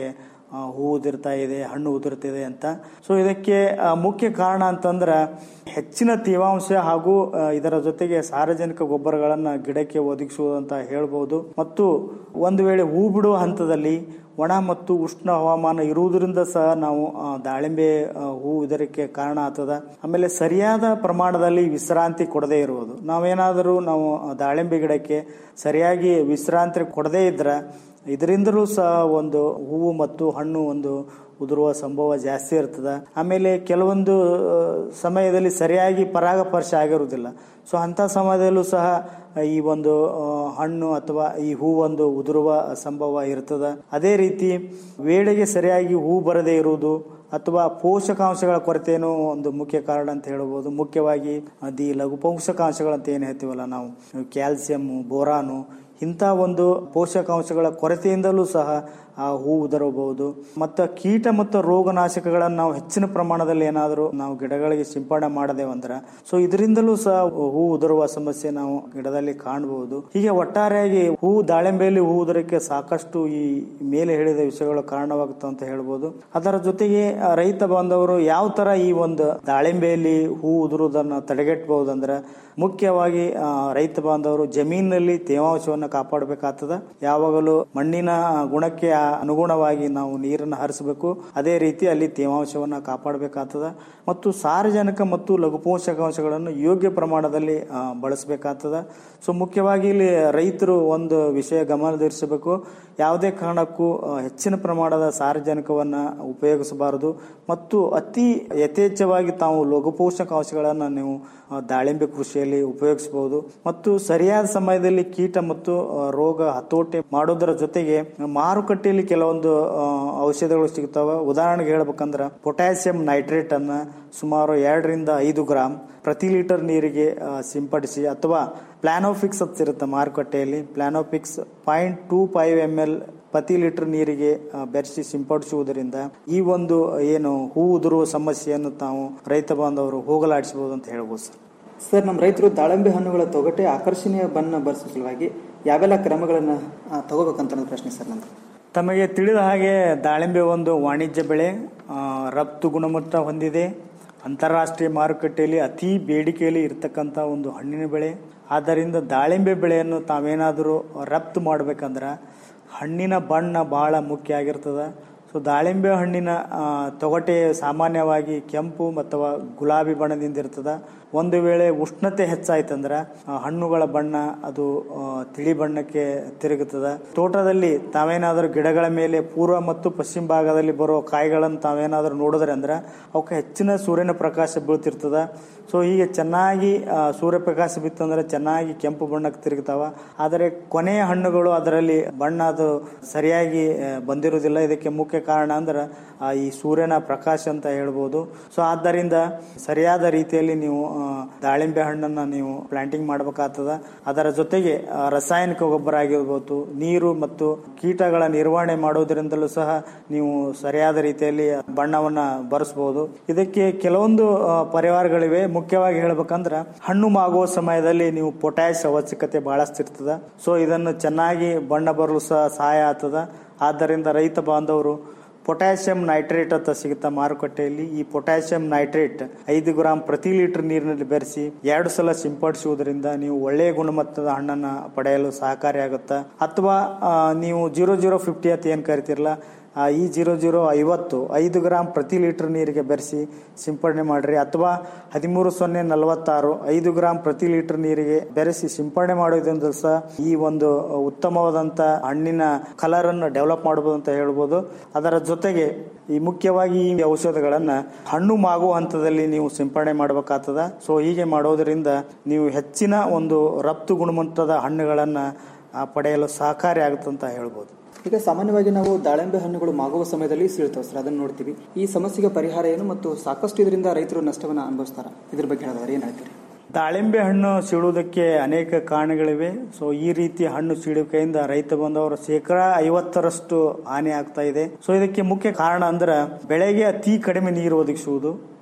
ಆ, ಹೂ ಉದುರ್ತಾ ಇದೆ ಹಣ್ಣು ಉದುರ್ತಿದೆ ಅಂತ ಸೊ ಇದಕ್ಕೆ ಆ, ಮುಖ್ಯ ಕಾರಣ ಅಂತಂದ್ರೆ ಹೆಚ್ಚಿನ ತೇವಾಂಶ ಹಾಗೂ ಆ, ಇದರ ಜೊತೆಗೆ ಸಾರ್ವಜನಿಕ ಗೊಬ್ಬರಗಳನ್ನು ಗಿಡಕ್ಕೆ ಒದಗಿಸುವುದು ಅಂತ ಹೇಳ್ಬೋದು ಮತ್ತು ಒಂದು ವೇಳೆ ಹೂ ಬಿಡುವ ಹಂತದಲ್ಲಿ ಒಣ ಮತ್ತು ಉಷ್ಣ ಹವಾಮಾನ ಇರುವುದರಿಂದ ಸಹ ನಾವು ಆ, ದಾಳಿಂಬೆ ಆ, ಹೂ ಇದಕ್ಕೆ ಕಾರಣ ಆಗ್ತದ ಆಮೇಲೆ ಸರಿಯಾದ ಪ್ರಮಾಣದಲ್ಲಿ ವಿಶ್ರಾಂತಿ ಕೊಡದೇ ಇರುವುದು ನಾವೇನಾದರೂ ನಾವು ಆ, ದಾಳಿಂಬೆ ಗಿಡಕ್ಕೆ ಸರಿಯಾಗಿ ವಿಶ್ರಾಂತಿ ಕೊಡದೇ ಇದ್ರೆ ಇದರಿಂದಲೂ ಸಹ ಒಂದು ಹೂವು ಮತ್ತು ಹಣ್ಣು ಒಂದು ಉದುರುವ ಸಂಭವ ಜಾಸ್ತಿ ಇರ್ತದೆ ಆಮೇಲೆ ಕೆಲವೊಂದು ಆ, ಸಮಯದಲ್ಲಿ ಸರಿಯಾಗಿ ಪರಾಗಸ್ಪರ್ಶ ಆಗಿರುವುದಿಲ್ಲ ಸೊ ಅಂಥ ಸಮಯದಲ್ಲೂ ಸಹ ಈ ಒಂದು ಆ, ಹಣ್ಣು ಅಥವಾ ಈ ಹೂ ಒಂದು ಉದುರುವ ಸಂಭವ ಇರ್ತದೆ ಅದೇ ರೀತಿ ವೇಳೆಗೆ ಸರಿಯಾಗಿ ಹೂ ಬರದೇ ಇರುವುದು ಅಥವಾ ಪೋಷಕಾಂಶಗಳ ಕೊರತೆನೂ ಒಂದು ಮುಖ್ಯ ಕಾರಣ ಅಂತ ಹೇಳ್ಬೋದು ಮುಖ್ಯವಾಗಿ ಅದಿ ಲಘು ಪೋಷಕಾಂಶಗಳಂತ ಏನು ಹೇಳ್ತೀವಲ್ಲ ನಾವು ಕ್ಯಾಲ್ಸಿಯಂ ಬೋರಾನು ಇಂಥ ಒಂದು ಪೋಷಕಾಂಶಗಳ ಕೊರತೆಯಿಂದಲೂ ಸಹ ಆ ಹೂ ಉದರಬಹುದು ಮತ್ತು ಕೀಟ ಮತ್ತು ರೋಗನಾಶಕಗಳನ್ನು ನಾವು ಹೆಚ್ಚಿನ ಪ್ರಮಾಣದಲ್ಲಿ ಏನಾದರೂ ನಾವು ಗಿಡಗಳಿಗೆ ಸಿಂಪಡಣೆ ಮಾಡದೇವಂದ್ರೆ ಸೊ ಇದರಿಂದಲೂ ಸಹ ಹೂ ಉದುರುವ ಸಮಸ್ಯೆ ನಾವು ಗಿಡದಲ್ಲಿ ಕಾಣಬಹುದು ಹೀಗೆ ಒಟ್ಟಾರೆಯಾಗಿ ಹೂ ದಾಳಿಂಬೆಯಲ್ಲಿ ಹೂ ಉದುರಕ್ಕೆ ಸಾಕಷ್ಟು ಈ ಮೇಲೆ ಹೇಳಿದ ವಿಷಯಗಳು ಕಾರಣವಾಗುತ್ತೆ ಅಂತ ಹೇಳ್ಬೋದು ಅದರ ಜೊತೆಗೆ ಆ, ರೈತ ಬಾಂಧವರು ಯಾವ ತರ ಈ ಒಂದು ದಾಳಿಂಬೆಯಲ್ಲಿ ಹೂ ಉದುರುವುದನ್ನು ತಡೆಗಟ್ಟಬಹುದಂದ್ರೆ ಮುಖ್ಯವಾಗಿ ಆ, ರೈತ ಬಾಂಧವರು ಜಮೀನಿನಲ್ಲಿ ತೇವಾಂಶವನ್ನು ಕಾಪಾಡಬೇಕಾಗ್ತದ ಯಾವಾಗಲೂ ಮಣ್ಣಿನ ಗುಣಕ್ಕೆ ಅನುಗುಣವಾಗಿ ನಾವು ನೀರನ್ನು ಹರಿಸಬೇಕು ಅದೇ ರೀತಿ ಅಲ್ಲಿ ತೇವಾಂಶವನ್ನು ಕಾಪಾಡಬೇಕಾಗ್ತದ ಮತ್ತು ಸಾರಜನಕ ಮತ್ತು ಲಘು ಪೋಷಕಾಂಶಗಳನ್ನು ಯೋಗ್ಯ ಪ್ರಮಾಣದಲ್ಲಿ ಆ, ಬಳಸಬೇಕಾಗ್ತದ ಸೊ ಮುಖ್ಯವಾಗಿ ಇಲ್ಲಿ ರೈತರು ಒಂದು ವಿಷಯ ಗಮನದಲ್ಲಿರಿಸಬೇಕು ಯಾವುದೇ ಕಾರಣಕ್ಕೂ ಆ, ಹೆಚ್ಚಿನ ಪ್ರಮಾಣದ ಸಾರಜನಕವನ್ನು ಉಪಯೋಗಿಸಬಾರದು ಮತ್ತು ಅತಿ ಯಥೇಚ್ಛವಾಗಿ ತಾವು ಲಘು ಪೋಷಕಾಂಶಗಳನ್ನು ನೀವು ಆ, ದಾಳಿಂಬೆ ಕೃಷಿಯಲ್ಲಿ ಉಪಯೋಗಿಸಬಹುದು ಮತ್ತು ಸರಿಯಾದ ಸಮಯದಲ್ಲಿ ಕೀಟ ಮತ್ತು ಆ, ರೋಗ ಹತೋಟಿ ಮಾಡೋದರ ಜೊತೆಗೆ ಮಾರುಕಟ್ಟೆಯಲ್ಲಿ ಕೆಲವೊಂದು ಆ, ಔಷಧಗಳು ಸಿಗ್ತಾವ ಉದಾಹರಣೆಗೆ ಹೇಳ್ಬೇಕಂದ್ರ ಪೊಟ್ಯಾಸಿಯಂ ನೈಟ್ರೇಟ್ ಅನ್ನ ಸುಮಾರು ಎರಡರಿಂದ ಐದು ಗ್ರಾಮ್ ಪ್ರತಿ ಲೀಟರ್ ನೀರಿಗೆ ಆ, ಸಿಂಪಡಿಸಿ ಅಥವಾ ಪ್ಲಾನೋಫಿಕ್ಸ್ ಅಂತ ಇರುತ್ತೆ ಮಾರುಕಟ್ಟೆಯಲ್ಲಿ Planofix point two five M L ಪ್ರತಿ ಲೀಟರ್ ನೀರಿಗೆ ಆ, ಬೆರೆಸಿ ಸಿಂಪಡಿಸುವುದರಿಂದ ಈ ಒಂದು ಏನು ಹೂ ಉದುರುವ ಸಮಸ್ಯೆಯನ್ನು ತಾವು ರೈತ ಬಾಂಧವರು ಹೋಗಲಾಡಿಸಬಹುದು ಅಂತ ಹೇಳ್ಬೋದು ಸರ್ ಸರ್ ನಮ್ಮ ರೈತರು ದಾಳಿಂಬೆ ಹಣ್ಣುಗಳ ತೊಗಟೆ ಆಕರ್ಷಣೀಯ ಬಣ್ಣ ಬರೆಸುವ ಸಲುವಾಗಿ ಯಾವೆಲ್ಲ ಕ್ರಮಗಳನ್ನು ತಗೋಬೇಕಂತ ಅನ್ನೋದು ಪ್ರಶ್ನೆ ಸರ್ ನಂದು ತಮಗೆ ತಿಳಿದ ಹಾಗೆ ದಾಳಿಂಬೆ ಒಂದು ವಾಣಿಜ್ಯ ಬೆಳೆ ಆ, ರಫ್ತು ಗುಣಮಟ್ಟ ಹೊಂದಿದೆ ಅಂತಾರಾಷ್ಟ್ರೀಯ ಮಾರುಕಟ್ಟೆಯಲ್ಲಿ ಅತಿ ಬೇಡಿಕೆಯಲ್ಲಿ ಇರತಕ್ಕಂಥ ಒಂದು ಹಣ್ಣಿನ ಬೆಳೆ ಆದ್ದರಿಂದ ದಾಳಿಂಬೆ ಬೆಳೆಯನ್ನು ತಾವೇನಾದರೂ ರಫ್ತು ಮಾಡ್ಬೇಕಂದ್ರೆ ಹಣ್ಣಿನ ಬಣ್ಣ ಬಹಳ ಮುಖ್ಯ ಆಗಿರ್ತದೆ ಸೊ ದಾಳಿಂಬೆ ಹಣ್ಣಿನ ಆ, ತೊಗಟೆ ಸಾಮಾನ್ಯವಾಗಿ ಕೆಂಪು ಅಥವಾ ಗುಲಾಬಿ ಬಣ್ಣದಿಂದ ಇರ್ತದೆ ಒಂದು ವೇಳೆ ಉಷ್ಣತೆ ಹೆಚ್ಚಾಯ್ತಂದ್ರೆ ಆ, ಹಣ್ಣುಗಳ ಬಣ್ಣ ಅದು ಆ, ತಿಳಿ ಬಣ್ಣಕ್ಕೆ ತಿರುಗುತ್ತದೆ ತೋಟದಲ್ಲಿ ತಾವೇನಾದರೂ ಗಿಡಗಳ ಮೇಲೆ ಪೂರ್ವ ಮತ್ತು ಪಶ್ಚಿಮ ಭಾಗದಲ್ಲಿ ಬರುವ ಕಾಯಿಗಳನ್ನು ತಾವೇನಾದರೂ ನೋಡಿದ್ರೆ ಅಂದ್ರೆ ಅವಕ್ಕೆ ಹೆಚ್ಚಿನ ಸೂರ್ಯನ ಪ್ರಕಾಶ ಬೀಳ್ತಿರ್ತದ ಸೊ ಹೀಗೆ ಚೆನ್ನಾಗಿ ಆ, ಸೂರ್ಯಪ್ರಕಾಶ ಬಿತ್ತಂದ್ರೆ ಚೆನ್ನಾಗಿ ಕೆಂಪು ಬಣ್ಣಕ್ಕೆ ತಿರುಗ್ತಾವ ಆದರೆ ಕೊನೆಯ ಹಣ್ಣುಗಳು ಅದರಲ್ಲಿ ಬಣ್ಣ ಅದು ಸರಿಯಾಗಿ ಆ, ಬಂದಿರುವುದಿಲ್ಲ ಇದಕ್ಕೆ ಮುಖ್ಯ ಕಾರಣ ಅಂದ್ರೆ ಆ, ಈ ಸೂರ್ಯನ ಪ್ರಕಾಶ ಅಂತ ಹೇಳ್ಬೋದು ಸೊ ಆದ್ದರಿಂದ ಸರಿಯಾದ ರೀತಿಯಲ್ಲಿ ನೀವು ಆ, ದಾಳಿಂಬೆ ಹಣ್ಣನ್ನ ನೀವು ಪ್ಲಾಂಟಿಂಗ್ ಮಾಡಬೇಕಾಗ್ತದ ಅದರ ಜೊತೆಗೆ ಆ, ರಾಸಾಯನಿಕ ಗೊಬ್ಬರ ಆಗಿರ್ಬೋದು ನೀರು ಮತ್ತು ಕೀಟಗಳ ನಿರ್ವಹಣೆ ಮಾಡೋದ್ರಿಂದಲೂ ಸಹ ನೀವು ಸರಿಯಾದ ರೀತಿಯಲ್ಲಿ ಬಣ್ಣವನ್ನ ಬರೆಸಬಹುದು ಇದಕ್ಕೆ ಕೆಲವೊಂದು ಆ, ಪರಿವಾರಗಳಿವೆ ಮುಖ್ಯವಾಗಿ ಹೇಳ್ಬೇಕಂದ್ರ ಹಣ್ಣು ಮಾಗುವ ಸಮಯದಲ್ಲಿ ನೀವು ಪೊಟ್ಯಾಶ್ ಅವಶ್ಯಕತೆ ಬಹಳಷ್ಟು ಇರ್ತದ ಸೊ ಇದನ್ನು ಚೆನ್ನಾಗಿ ಬಣ್ಣ ಬರಲು ಸಹ ಸಹಾಯ ಆಗ್ತದ ಆದ್ದರಿಂದ ರೈತ ಬಾಂಧವರು ಪೊಟ್ಯಾಷಿಯಂ ನೈಟ್ರೇಟ್ ಅಂತ ಸಿಗುತ್ತಾ ಮಾರುಕಟ್ಟೆಯಲ್ಲಿ ಈ ಪೊಟ್ಯಾಷಿಯಂ ನೈಟ್ರೇಟ್ ಐದು ಗ್ರಾಂ ಪ್ರತಿ ಲೀಟರ್ ನೀರಿನಲ್ಲಿ ಬೆರೆಸಿ ಎರಡು ಸಲ ಸಿಂಪಡಿಸುವುದರಿಂದ ನೀವು ಒಳ್ಳೆಯ ಗುಣಮಟ್ಟದ ಹಣ್ಣನ್ನ ಪಡೆಯಲು ಸಹಕಾರಿಯಾಗುತ್ತೆ ಅಥವಾ ಆ, ನೀವು ಜೀರೋ ಜೀರೋ ಫಿಫ್ಟಿ ಅಂತ ಏನು ಕರಿತಿರಲ್ಲ ಆ, ಈ ಜೀರೋ ಜೀರೋ ಐವತ್ತು ಐದು ಗ್ರಾಂ ಪ್ರತಿ ಲೀಟರ್ ನೀರಿಗೆ ಬೆರೆಸಿ ಸಿಂಪಡಣೆ ಮಾಡ್ರಿ ಅಥವಾ ಹದಿಮೂರು ಸೊನ್ನೆ ನಲವತ್ತಾರು ಐದು ಗ್ರಾಂ ಪ್ರತಿ ಲೀಟರ್ ನೀರಿಗೆ ಬೆರೆಸಿ ಸಿಂಪಡಣೆ ಮಾಡೋದ್ರಿಂದ ಸಹ ಈ ಒಂದು ಉತ್ತಮವಾದಂತ ಹಣ್ಣಿನ ಕಲರ್ ಅನ್ನು ಡೆವಲಪ್ ಮಾಡಬಹುದು ಅಂತ ಹೇಳ್ಬೋದು ಅದರ ಜೊತೆಗೆ ಈ ಮುಖ್ಯವಾಗಿ ಈ ಔಷಧಗಳನ್ನ ಹಣ್ಣು ಮಾಗುವ ಹಂತದಲ್ಲಿ ನೀವು ಸಿಂಪಡಣೆ ಮಾಡಬೇಕಾಗ್ತದ ಸೊ ಹೀಗೆ ಮಾಡೋದ್ರಿಂದ ನೀವು ಹೆಚ್ಚಿನ ಒಂದು ರಫ್ತು ಗುಣಮಟ್ಟದ ಹಣ್ಣುಗಳನ್ನ ಆ, ಪಡೆಯಲು ಸಹಕಾರಿ ಆಗುತ್ತೆ ಅಂತ ಹೇಳ್ಬೋದು ಈಗ ಸಾಮಾನ್ಯವಾಗಿ ನಾವು ದಾಳಿಂಬೆ ಹಣ್ಣುಗಳು ಮಾಗುವ ಸಮಯದಲ್ಲಿ ಸೀಳ್ತಾವೆ ಸರ್ ಅದನ್ನು ನೋಡ್ತೀವಿ ಈ ಸಮಸ್ಯೆಗೆ ಪರಿಹಾರ ಏನು ಮತ್ತು ಸಾಕಷ್ಟು ಇದರಿಂದ ರೈತರು ನಷ್ಟವನ್ನು ಅನುಭವಿಸ್ತಾರ ಇದ್ರ ಬಗ್ಗೆ ಹೇಳಿದವರು ಏನು ಹೇಳ್ತೀರಿ ದಾಳಿಂಬೆ ಹಣ್ಣು ಸೀಳುವುದಕ್ಕೆ ಅನೇಕ ಕಾರಣಗಳಿವೆ ಸೊ ಈ ರೀತಿ ಹಣ್ಣು ಸೀಳುವಿಕೆಯಿಂದ ರೈತ ಬಂದವರು ಶೇಕಡ ಐವತ್ತರಷ್ಟು ಹಾನಿ ಆಗ್ತಾ ಇದೆ ಸೊ ಇದಕ್ಕೆ ಮುಖ್ಯ ಕಾರಣ ಅಂದ್ರೆ ಬೆಳೆಗೆ ಅತಿ ಕಡಿಮೆ ನೀರು ಒದಗಿಸುವುದು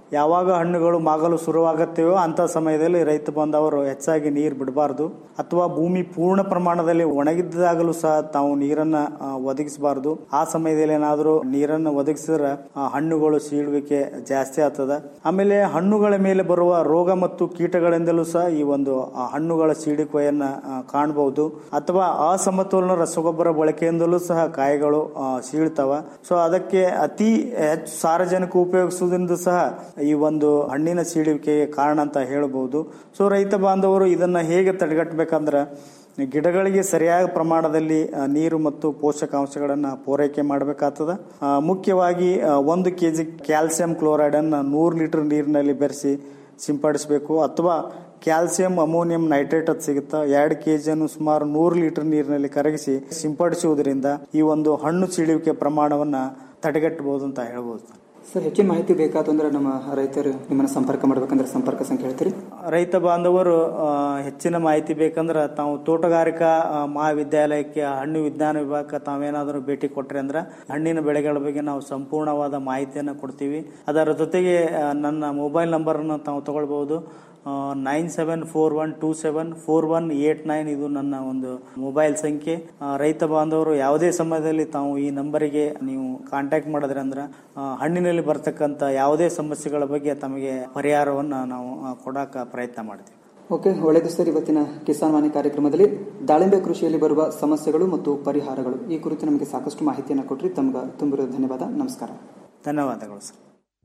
ಯಾವಾಗ ಹಣ್ಣುಗಳು ಮಾಗಲು ಶುರುವಾಗುತ್ತವೆಯೋ ಅಂತ ಸಮಯದಲ್ಲಿ ರೈತ ಬಾಂಧವರು ಹೆಚ್ಚಾಗಿ ನೀರು ಬಿಡಬಾರ್ದು ಅಥವಾ ಭೂಮಿ ಪೂರ್ಣ ಪ್ರಮಾಣದಲ್ಲಿ ಒಣಗಿದ್ದಾಗಲೂ ಸಹ ತಾವು ನೀರನ್ನ ಆ, ಒದಗಿಸಬಾರ್ದು ಆ ಸಮಯದಲ್ಲಿ ಏನಾದರೂ ನೀರನ್ನು ಒದಗಿಸಿದ್ರೆ ಆ, ಹಣ್ಣುಗಳು ಸೀಳುವಿಕೆ ಜಾಸ್ತಿ ಆಗ್ತದ ಆಮೇಲೆ ಹಣ್ಣುಗಳ ಮೇಲೆ ಬರುವ ರೋಗ ಮತ್ತು ಕೀಟಗಳಿಂದಲೂ ಸಹ ಈ ಒಂದು ಆ, ಹಣ್ಣುಗಳ ಸೀಳುವಿಕೆಯನ್ನ ಆ, ಕಾಣಬಹುದು ಅಥವಾ ಅಸಮತೋಲನ ರಸಗೊಬ್ಬರ ಬಳಕೆಯಿಂದಲೂ ಸಹ ಕಾಯಿಗಳು ಆ, ಸೀಳ್ತಾವ ಸೊ ಅದಕ್ಕೆ ಅತಿ ಹೆಚ್ಚು ಸಾರಜನಕ ಉಪಯೋಗಿಸುವುದರಿಂದ ಸಹ ಈ ಒಂದು ಹಣ್ಣಿನ ಸೀಳುವಿಕೆಗೆ ಕಾರಣ ಅಂತ ಹೇಳಬಹುದು ಸೊ ರೈತ ಬಾಂಧವರು ಇದನ್ನ ಹೇಗೆ ತಡೆಗಟ್ಟಬೇಕಂದ್ರೆ ಗಿಡಗಳಿಗೆ ಸರಿಯಾದ ಪ್ರಮಾಣದಲ್ಲಿ ಆ, ನೀರು ಮತ್ತು ಪೋಷಕಾಂಶಗಳನ್ನು ಪೂರೈಕೆ ಮಾಡಬೇಕಾಗ್ತದ ಆ, ಮುಖ್ಯವಾಗಿ ಆ, ಒಂದು ಕೆಜಿ ಕ್ಯಾಲ್ಸಿಯಂ ಕ್ಲೋರೈಡ್ ಅನ್ನು ನೂರು ಲೀಟರ್ ನೀರಿನಲ್ಲಿ ಬೆರೆಸಿ ಸಿಂಪಡಿಸಬೇಕು ಅಥವಾ ಕ್ಯಾಲ್ಸಿಯಂ ಅಮೋನಿಯಂ ನೈಟ್ರೇಟ್ ಅದು ಸಿಗುತ್ತಾ ಎರಡು ಕೆಜಿಯನ್ನು ಸುಮಾರು ನೂರು ಲೀಟರ್ ನೀರಿನಲ್ಲಿ ಕರಗಿಸಿ ಸಿಂಪಡಿಸುವುದರಿಂದ ಈ ಒಂದು ಹಣ್ಣು ಸೀಳುವಿಕೆ ಪ್ರಮಾಣವನ್ನ ತಡೆಗಟ್ಟಬಹುದು ಅಂತ ಹೇಳ್ಬೋದು ಸರ್ ಹೆಚ್ಚಿನ ಮಾಹಿತಿ ಬೇಕಾತಂದ್ರೆ ನಮ್ಮ ರೈತರು ನಿಮ್ಮನ್ನ ಸಂಪರ್ಕ ಮಾಡ್ಬೇಕಂದ್ರೆ ಸಂಪರ್ಕ ಸಂಖ್ಯೆ ಹೇಳ್ತೀರಿ ರೈತ ಬಾಂಧವರು ಆ, ಹೆಚ್ಚಿನ ಮಾಹಿತಿ ಬೇಕಂದ್ರೆ ತಾವು ತೋಟಗಾರಿಕಾ ಆ, ಮಹಾವಿದ್ಯಾಲಯಕ್ಕೆ ಹಣ್ಣು ವಿಜ್ಞಾನ ವಿಭಾಗಕ್ಕೆ ತಾವೇನಾದರೂ ಭೇಟಿ ಕೊಟ್ರಿ ಅಂದ್ರೆ ಹಣ್ಣಿನ ಬೆಳೆಗಳ ಬಗ್ಗೆ ನಾವು ಸಂಪೂರ್ಣವಾದ ಮಾಹಿತಿಯನ್ನು ಕೊಡ್ತೀವಿ ಅದರ ಜೊತೆಗೆ ಆ, ನನ್ನ ಮೊಬೈಲ್ ನಂಬರನ್ನು ತಾವು ತಗೊಳ್ಬಹುದು nine seven four one two seven four one eight nine ಇದು ನನ್ನ ಒಂದು ಮೊಬೈಲ್ ಸಂಖ್ಯೆ ಆ, ರೈತ ಬಾಂಧವರು ಯಾವುದೇ ಸಮಯದಲ್ಲಿ ತಾವು ಈ ನಂಬರಿಗೆ ನೀವು ಕಾಂಟ್ಯಾಕ್ಟ್ ಮಾಡಿದ್ರೆ ಅಂದ್ರೆ ಆ, ಹಣ್ಣಿನಲ್ಲಿ ಬರ್ತಕ್ಕಂಥ ಯಾವುದೇ ಸಮಸ್ಯೆಗಳ ಬಗ್ಗೆ ತಮಗೆ ಪರಿಹಾರವನ್ನ ನಾವು ಆ, ಕೊಡಾಕ ಪ್ರಯತ್ನ ಮಾಡ್ತೀವಿ ಓಕೆ ಒಳ್ಳೆಯದು ಸರ್ ಇವತ್ತಿನ ಕಿಸಾನ್ ವಾಣಿ ಕಾರ್ಯಕ್ರಮದಲ್ಲಿ ದಾಳಿಂಬೆ ಕೃಷಿಯಲ್ಲಿ ಬರುವ ಸಮಸ್ಯೆಗಳು ಮತ್ತು ಪರಿಹಾರಗಳು ಈ ಕುರಿತು ನಮಗೆ ಸಾಕಷ್ಟು ಮಾಹಿತಿಯನ್ನು ಕೊಟ್ರಿ ತಮ್ಗೆ ತುಂಬಿರೋ ಧನ್ಯವಾದ ನಮಸ್ಕಾರ ಧನ್ಯವಾದಗಳು ಸರ್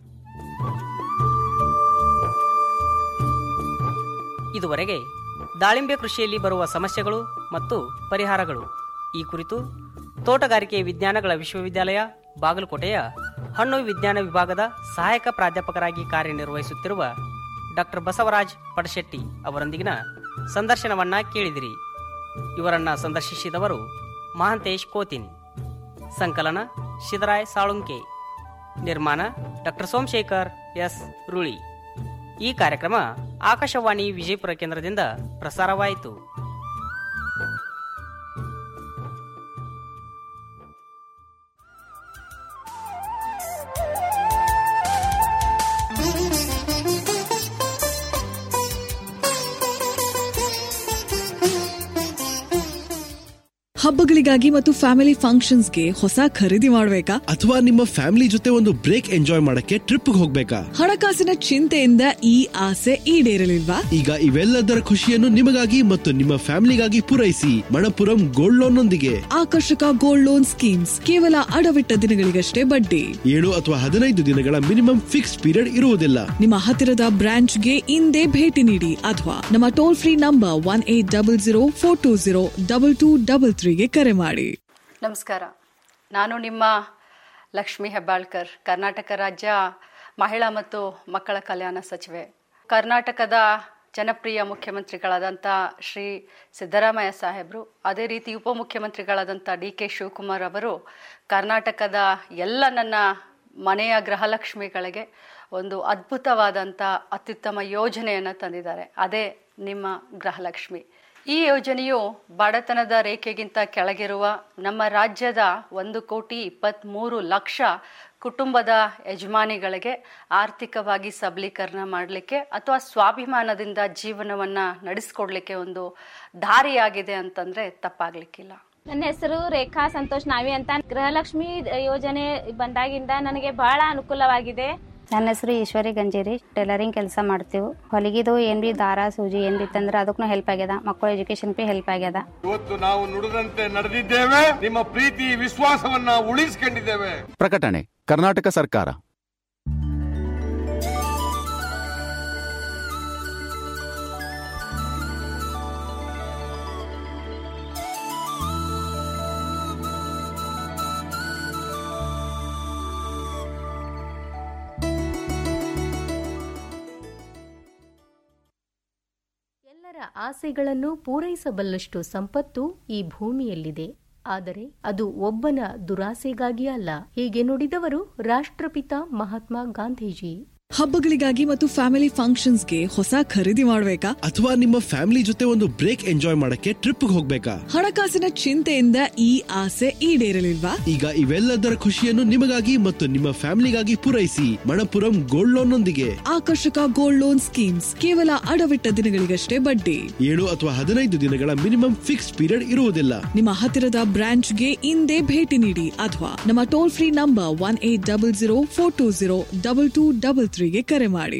ಇದುವರೆಗೆ ದಾಳಿಂಬೆ ಕೃಷಿಯಲ್ಲಿ ಬರುವ ಸಮಸ್ಯೆಗಳು ಮತ್ತು ಪರಿಹಾರಗಳು ಈ ಕುರಿತು ತೋಟಗಾರಿಕೆ ವಿಜ್ಞಾನಗಳ ವಿಶ್ವವಿದ್ಯಾಲಯ ಬಾಗಲಕೋಟೆಯ ಹಣ್ಣು ವಿಜ್ಞಾನ ವಿಭಾಗದ ಸಹಾಯಕ ಪ್ರಾಧ್ಯಾಪಕರಾಗಿ ಕಾರ್ಯನಿರ್ವಹಿಸುತ್ತಿರುವ ಡಾಕ್ಟರ್ ಬಸವರಾಜ್ ಪಡಶೆಟ್ಟಿ ಅವರೊಂದಿಗಿನ ಸಂದರ್ಶನವನ್ನ ಕೇಳಿದಿರಿ ಇವರನ್ನ ಸಂದರ್ಶಿಸಿದವರು ಮಹಾಂತೇಶ್ ಕೋತಿನ್ ಸಂಕಲನ ಶಿದರಾಯ್ ಸಾಳುಂಕೆ ನಿರ್ಮಾಣ ಡಾಕ್ಟರ್ ಸೋಮಶೇಖರ್ ಎಸ್ ರುಳಿ ಈ ಕಾರ್ಯಕ್ರಮ ಆಕಾಶವಾಣಿ ವಿಜಯಪುರ ಕೇಂದ್ರದಿಂದ ಪ್ರಸಾರವಾಯಿತು ಹಬ್ಬಗಳಿಗಾಗಿ ಮತ್ತು ಫ್ಯಾಮಿಲಿ ಫಂಕ್ಷನ್ಸ್ಗೆ ಹೊಸ ಖರೀದಿ ಮಾಡ್ಬೇಕಾ ಅಥವಾ ನಿಮ್ಮ ಫ್ಯಾಮಿಲಿ ಜೊತೆ ಒಂದು ಬ್ರೇಕ್ ಎಂಜಾಯ್ ಮಾಡಕ್ಕೆ ಟ್ರಿಪ್ ಹೋಗ್ಬೇಕಾ ಹಣಕಾಸಿನ ಚಿಂತೆಯಿಂದ ಈ ಆಸೆ ಈಡೇರಲಿಲ್ವಾ ಈಗ ಇವೆಲ್ಲದರ ಖುಷಿಯನ್ನು ನಿಮಗಾಗಿ ಮತ್ತು ನಿಮ್ಮ ಫ್ಯಾಮಿಲಿಗಾಗಿ ಪೂರೈಸಿ ಮಣಪುರಂ ಗೋಲ್ಡ್ ಲೋನ್ ನೊಂದಿಗೆ ಆಕರ್ಷಕ ಗೋಲ್ಡ್ ಲೋನ್ ಸ್ಕೀಮ್ಸ್ ಕೇವಲ ಅಡವಿಟ್ಟ ದಿನಗಳಿಗಷ್ಟೇ ಬಡ್ಡಿ ಏಳು ಅಥವಾ ಹದಿನೈದು ದಿನಗಳ ಮಿನಿಮಮ್ ಫಿಕ್ಸ್ ಪೀರಿಯಡ್ ಇರುವುದಿಲ್ಲ ನಿಮ್ಮ ಹತ್ತಿರದ ಬ್ರಾಂಚ್ಗೆ ಇಂದೇ ಭೇಟಿ ನೀಡಿ ಅಥವಾ ನಮ್ಮ toll free number one eight double zero four two zero double two double ತ್ರೀಗೆ ಕರೆ ಮಾಡಿ ನಮಸ್ಕಾರ ನಾನು ನಿಮ್ಮ ಲಕ್ಷ್ಮಿ ಹೆಬ್ಬಾಳ್ಕರ್ ಕರ್ನಾಟಕ ರಾಜ್ಯ ಮಹಿಳಾ ಮತ್ತು ಮಕ್ಕಳ ಕಲ್ಯಾಣ ಸಚಿವೆ ಕರ್ನಾಟಕದ ಜನಪ್ರಿಯ ಮುಖ್ಯಮಂತ್ರಿಗಳಾದಂಥ ಶ್ರೀ ಸಿದ್ದರಾಮಯ್ಯ ಸಾಹೇಬರು ಅದೇ ರೀತಿ ಉಪಮುಖ್ಯಮಂತ್ರಿಗಳಾದಂಥ ಡಿ ಕೆ ಶಿವಕುಮಾರ್ ಅವರು ಕರ್ನಾಟಕದ ಎಲ್ಲ ನನ್ನ ಮನೆಯ ಗೃಹಲಕ್ಷ್ಮಿಗಳಿಗೆ ಒಂದು ಅದ್ಭುತವಾದಂಥ ಅತ್ಯುತ್ತಮ ಯೋಜನೆಯನ್ನು ತಂದಿದ್ದಾರೆ ಅದೇ ನಿಮ್ಮ ಗೃಹಲಕ್ಷ್ಮಿ ಈ ಯೋಜನೆಯು ಬಡತನದ ರೇಖೆಗಿಂತ ಕೆಳಗಿರುವ ನಮ್ಮ ರಾಜ್ಯದ ಒಂದು ಕೋಟಿ ಇಪ್ಪತ್ತ್ಮೂರು ಲಕ್ಷ ಕುಟುಂಬದ ಯಜಮಾನಿಗಳಿಗೆ ಆರ್ಥಿಕವಾಗಿ ಸಬಲೀಕರಣ ಮಾಡಲಿಕ್ಕೆ ಅಥವಾ ಸ್ವಾಭಿಮಾನದಿಂದ ಜೀವನವನ್ನು ನಡೆಸ್ಕೊಡ್ಲಿಕ್ಕೆ ಒಂದು ದಾರಿಯಾಗಿದೆ ಅಂತಂದರೆ ತಪ್ಪಾಗಲಿಕ್ಕಿಲ್ಲ ನನ್ನ ಹೆಸರು ರೇಖಾ ಸಂತೋಷ್ ನಾವಿ ಅಂತ ಗೃಹಲಕ್ಷ್ಮಿ ಯೋಜನೆ ಬಂದಾಗಿಂದ ನನಗೆ ಬಹಳ ಅನುಕೂಲವಾಗಿದೆ ನನ್ನ ಹೆಸರು ಈಶ್ವರಿ ಗಂಜೇರಿ ಟೈಲರಿಂಗ್ ಕೆಲಸ ಮಾಡ್ತೀವಿ ಹೊಲಿಗಿದು ಏನ್ ಬಿ ದಾರ ಸೂಜಿ ಏನ್ ಬಿ ತಂದ್ರೆ ಅದಕ್ಕೂ ಹೆಲ್ಪ್ ಆಗ್ಯದ ಮಕ್ಕಳ ಎಜುಕೇಶನ್ ಬಿ ಹೆಲ್ಪ್ ಆಗ್ಯದ ಇವತ್ತು ನಾವು ನುಡಿದಂತೆ ನಡೆದಿದ್ದೇವೆ ನಿಮ್ಮ ಪ್ರೀತಿ ವಿಶ್ವಾಸವನ್ನ ಉಳಿಸಿಕೊಂಡಿದ್ದೇವೆ ಪ್ರಕಟಣೆ ಕರ್ನಾಟಕ ಸರ್ಕಾರ ಎಲ್ಲರ ಆಸೆಗಳನ್ನು ಪೂರೈಸಬಲ್ಲಷ್ಟು ಸಂಪತ್ತು ಈ ಭೂಮಿಯಲ್ಲಿದೆ ಆದರೆ ಅದು ಒಬ್ಬನ ದುರಾಸೆಗಾಗಿ ಅಲ್ಲ ಹೀಗೆ ನುಡಿದವರು ರಾಷ್ಟ್ರಪಿತ ಮಹಾತ್ಮ ಗಾಂಧೀಜಿ ಹಬ್ಬಗಳಿಗಾಗಿ ಮತ್ತು ಫ್ಯಾಮಿಲಿ ಫಂಕ್ಷನ್ಸ್ಗೆ ಹೊಸ ಖರೀದಿ ಮಾಡಬೇಕಾ ಅಥವಾ ನಿಮ್ಮ ಫ್ಯಾಮಿಲಿ ಜೊತೆ ಒಂದು ಬ್ರೇಕ್ ಎಂಜಾಯ್ ಮಾಡಕ್ಕೆ ಟ್ರಿಪ್ ಹೋಗ್ಬೇಕಾ ಹಣಕಾಸಿನ ಚಿಂತೆಯಿಂದ ಈ ಆಸೆ ಈಡೇರಲಿಲ್ವಾ ಈಗ ಇವೆಲ್ಲದರ ಖುಷಿಯನ್ನು ನಿಮಗಾಗಿ ಮತ್ತು ನಿಮ್ಮ ಫ್ಯಾಮಿಲಿಗಾಗಿ ಪೂರೈಸಿ ಮಣಪುರಂ ಗೋಲ್ಡ್ ಲೋನ್ ನೊಂದಿಗೆ ಆಕರ್ಷಕ ಗೋಲ್ಡ್ ಲೋನ್ ಸ್ಕೀಮ್ಸ್ ಕೇವಲ ಅಡವಿಟ್ಟ ದಿನಗಳಿಗಷ್ಟೇ ಬಡ್ಡಿ ಏಳು ಅಥವಾ ಹದಿನೈದು ದಿನಗಳ ಮಿನಿಮಮ್ ಫಿಕ್ಸ್ ಪೀರಿಯಡ್ ಇರುವುದಿಲ್ಲ ನಿಮ್ಮ ಹತ್ತಿರದ ಬ್ರಾಂಚ್ಗೆ ಇಂದೇ ಭೇಟಿ ನೀಡಿ ಅಥವಾ ನಮ್ಮ toll free number one eight double zero four two zero double two double ತ್ರೀಗೆ ಕರೆ ಮಾಡಿ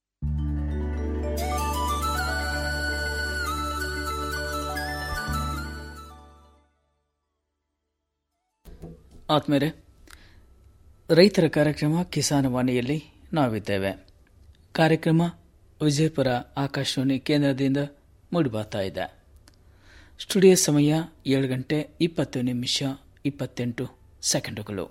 ಆತ್ಮೇರೆ ರೈತರ ಕಾರ್ಯಕ್ರಮ ಕಿಸಾನ್ ವಾಣಿಯಲ್ಲಿ ನಾವಿದ್ದೇವೆ ಕಾರ್ಯಕ್ರಮ ವಿಜಯಪುರ ಆಕಾಶವಾಣಿ ಕೇಂದ್ರದಿಂದ ಮೂಡಿಬರ್ತಾ ಇದೆ ಸ್ಟುಡಿಯೋ ಸಮಯ ಏಳು ಗಂಟೆ ಇಪ್ಪತ್ತು ನಿಮಿಷ ಇಪ್ಪತ್ತೆಂಟು ಸೆಕೆಂಡುಗಳು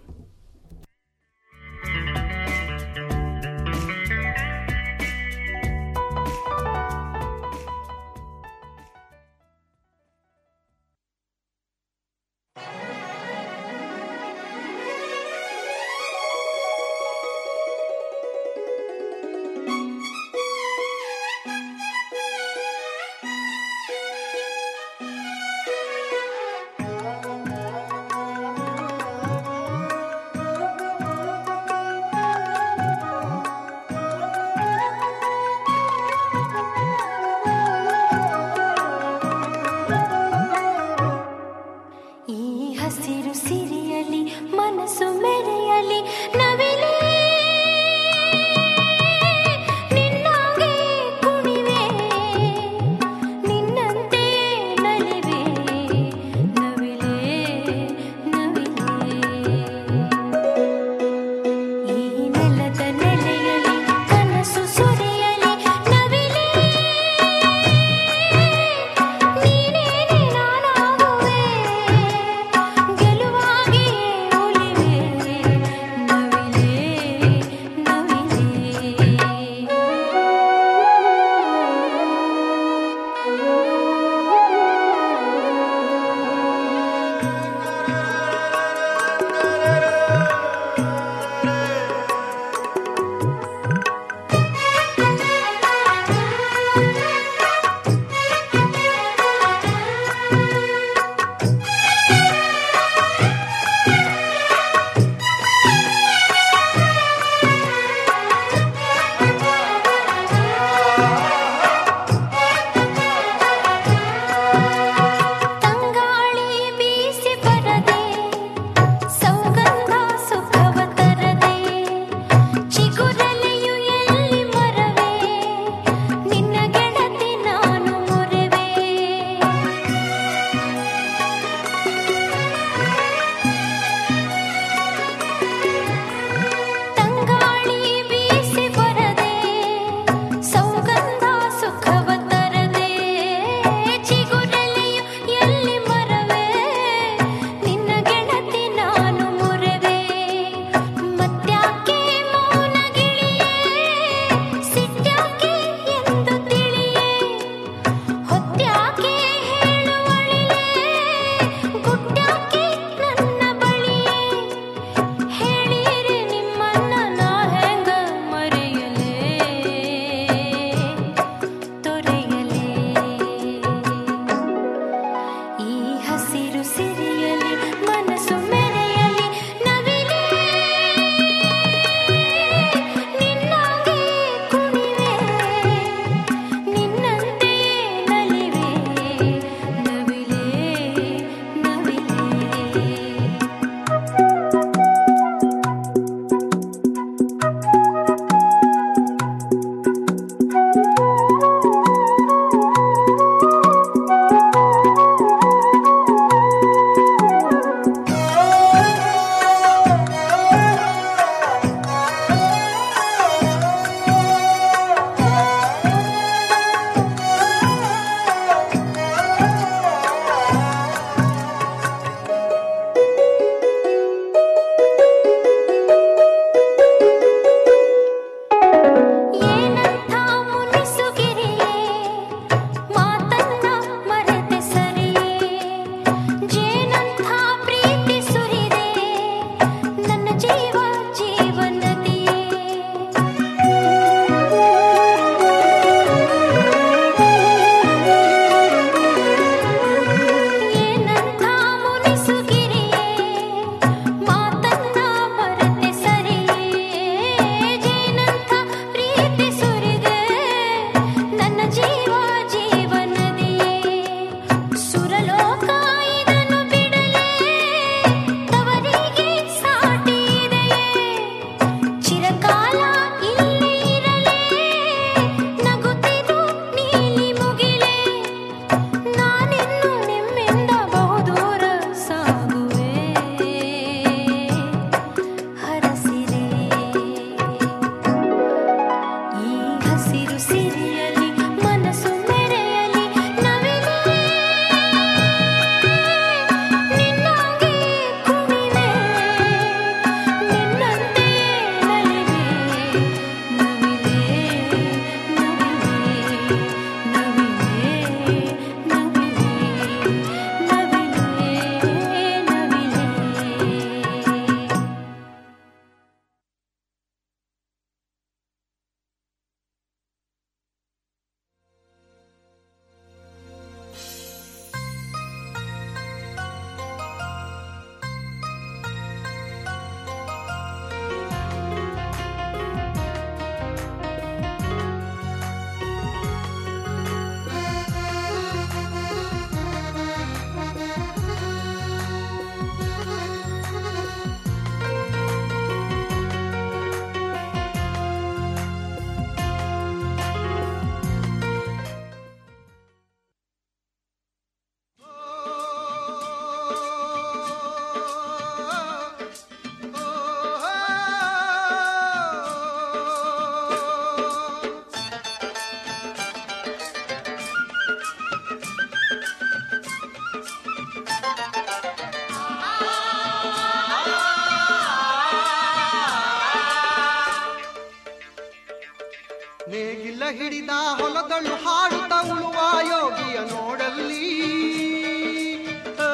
ನೇಗಿಲ ಹಿಡಿದ ಹೊಲದಳು ಹಾಡುತ್ತ ಉಳುವ ಯೋಗಿಯ ನೋಡಲ್ಲಿ ಆ.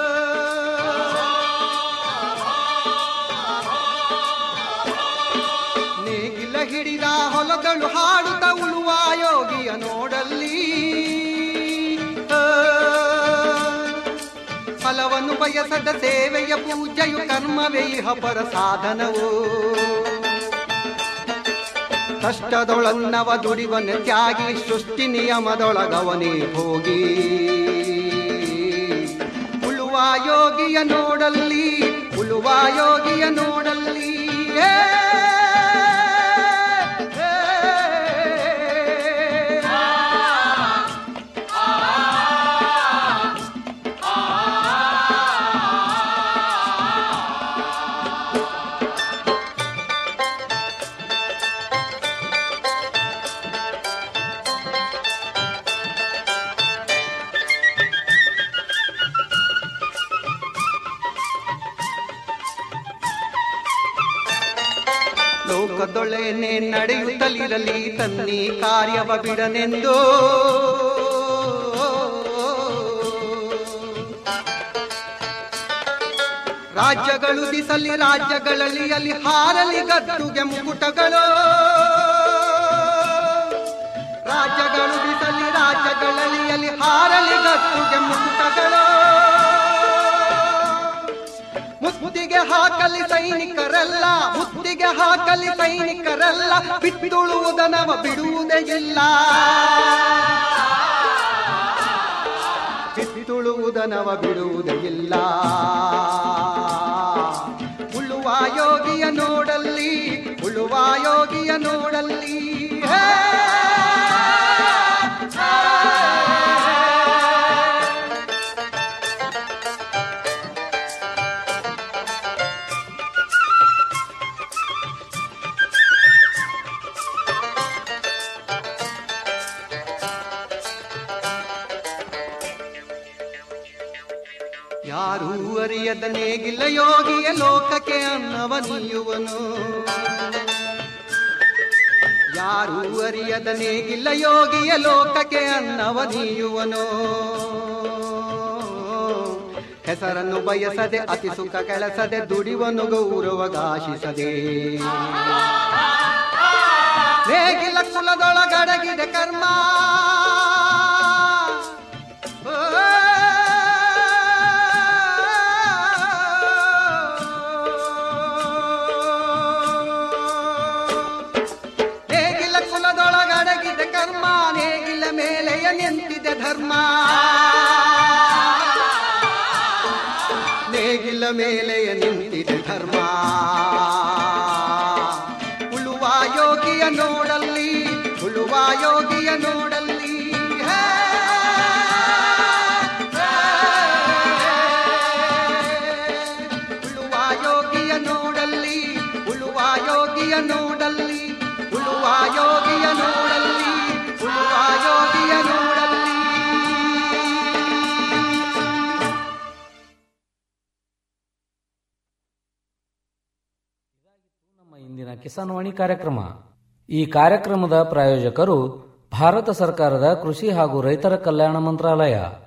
ನೇಗಿಲ ಹಿಡಿದ ಹೊಲದಳು ಹಾಡುತ್ತ ಉಳುವ ಯೋಗಿಯ ನೋಡಲ್ಲಿ ಆ. ಫಲವನ್ನು ಬಯಸದ ಸೇವೆಯ ಪೂಜೆಯು ಕರ್ಮವೇ ಇಹ ಪರ ಸಾಧನವು ಕಷ್ಟದೊಳನ್ನವ ದುಡಿವನ ತ್ಯಾಗಿ ಸೃಷ್ಟಿ ನಿಯಮದೊಳಗವನೇ ಹೋಗಿ ಉಳುವ ಯೋಗಿಯ ನೋಡಲ್ಲಿ ಉಳುವ ಯೋಗಿಯ ನೋಡಲ್ಲಿ ಏ, ಏ, ಲೋಕದೊಳೆನೆ ನಡೆಯುತ್ತಲಿರಲಿ ತನ್ನಿ ಕಾರ್ಯವ ಬಿಡನೆಂದು ರಾಜ್ಯಗಳು ದಿಸಲಿ ರಾಜ್ಯಗಳಲ್ಲಿ ಅಲ್ಲಿ ಹಾರಲಿ ಗದ್ದುಗೆ ಮುಕುಟಗಳು ರಾಜ್ಯಗಳು ದಿಸಲಿ ರಾಜ್ಯಗಳಲ್ಲಿ ಅಲ್ಲಿ ಹಾರಲಿ ಗದ್ದುಗೆ ಮುಕುಟಗಳು ಮುತ್ತಿಗೆ ಹಾಕಲಿ ಸೈನಿಕರಲ್ಲ ಮುತ್ತಿಗೆ ಹಾಕಲಿ ಸೈನಿಕರಲ್ಲ ಬಿತ್ತುಳುವುದನವ ಬಿಡುವುದೇ ಇಲ್ಲ ಬಿತ್ತುಳುವುದನವ ಬಿಡುವುದೇ ಇಲ್ಲ ಉಳುವ ಯೋಗಿಯ ನೋಡಲ್ಲಿ ಉಳುವ ಯೋಗಿಯ ನೋಡಲ್ಲಿ ಹೇ! ಯಾರೂ ಅರಿಯದ ನೇಗಿಲ್ಲ ಯೋಗಿಯ ಲೋಕಕ್ಕೆ ಅನ್ನವ ನೀಯುವನು ಯಾರೂ ಅರಿಯದ ನೇಗಿಲ್ಲ ಯೋಗಿಯ ಲೋಕಕ್ಕೆ ಅನ್ನವ ನೀಯುವನು ಹೆಸರನ್ನು ಬಯಸದೆ ಅತಿ ಸುಖ ಕೆಲಸದೆ ದುಡಿವನು ಗೌರವಗಾಶಿಸದೆ ನೇಗಿಲ ಕುಲದೊಳಗಡಗಿದೆ ಕರ್ಮ ನೇಗಿಲ ಕುಲದೊಳಗಡಗಿದೆ ಕರ್ಮ ನೇಗಿಲ ಮೇಲೆಯ ನಿಂತಿದೆ ಧರ್ಮ ನೇಗಿಲ ಮೇಲೆಯ ನಿಂತಿದೆ ಧರ್ಮ ಉಳುವ ಯೋಗಿಯ ನೋಡಲ್ಲಿ ಉಳುವ ಯೋಗಿಯ ನೋಡಲ್ಲಿ ಹೇ! ಉಳುವ ಯೋಗಿಯ ನೋಡಲ್ಲಿ ಉಳುವ ಯೋಗಿಯ ನೋಡಲ್ಲಿ ಉಳುವ ಯೋಗಿಯ ನೋಡಲ್ಲಿ ಉಳುವ ಯೋಗಿಯ ನೋಡಲ್ಲಿ ಇಂದಿನ ಕಿಸಾನ್ ವಾಣಿ ಕಾರ್ಯಕ್ರಮ ಈ ಕಾರ್ಯಕ್ರಮದ ಪ್ರಾಯೋಜಕರು ಭಾರತ ಸರ್ಕಾರದ ಕೃಷಿ ಹಾಗೂ ರೈತರ ಕಲ್ಯಾಣ ಮಂತ್ರಾಲಯ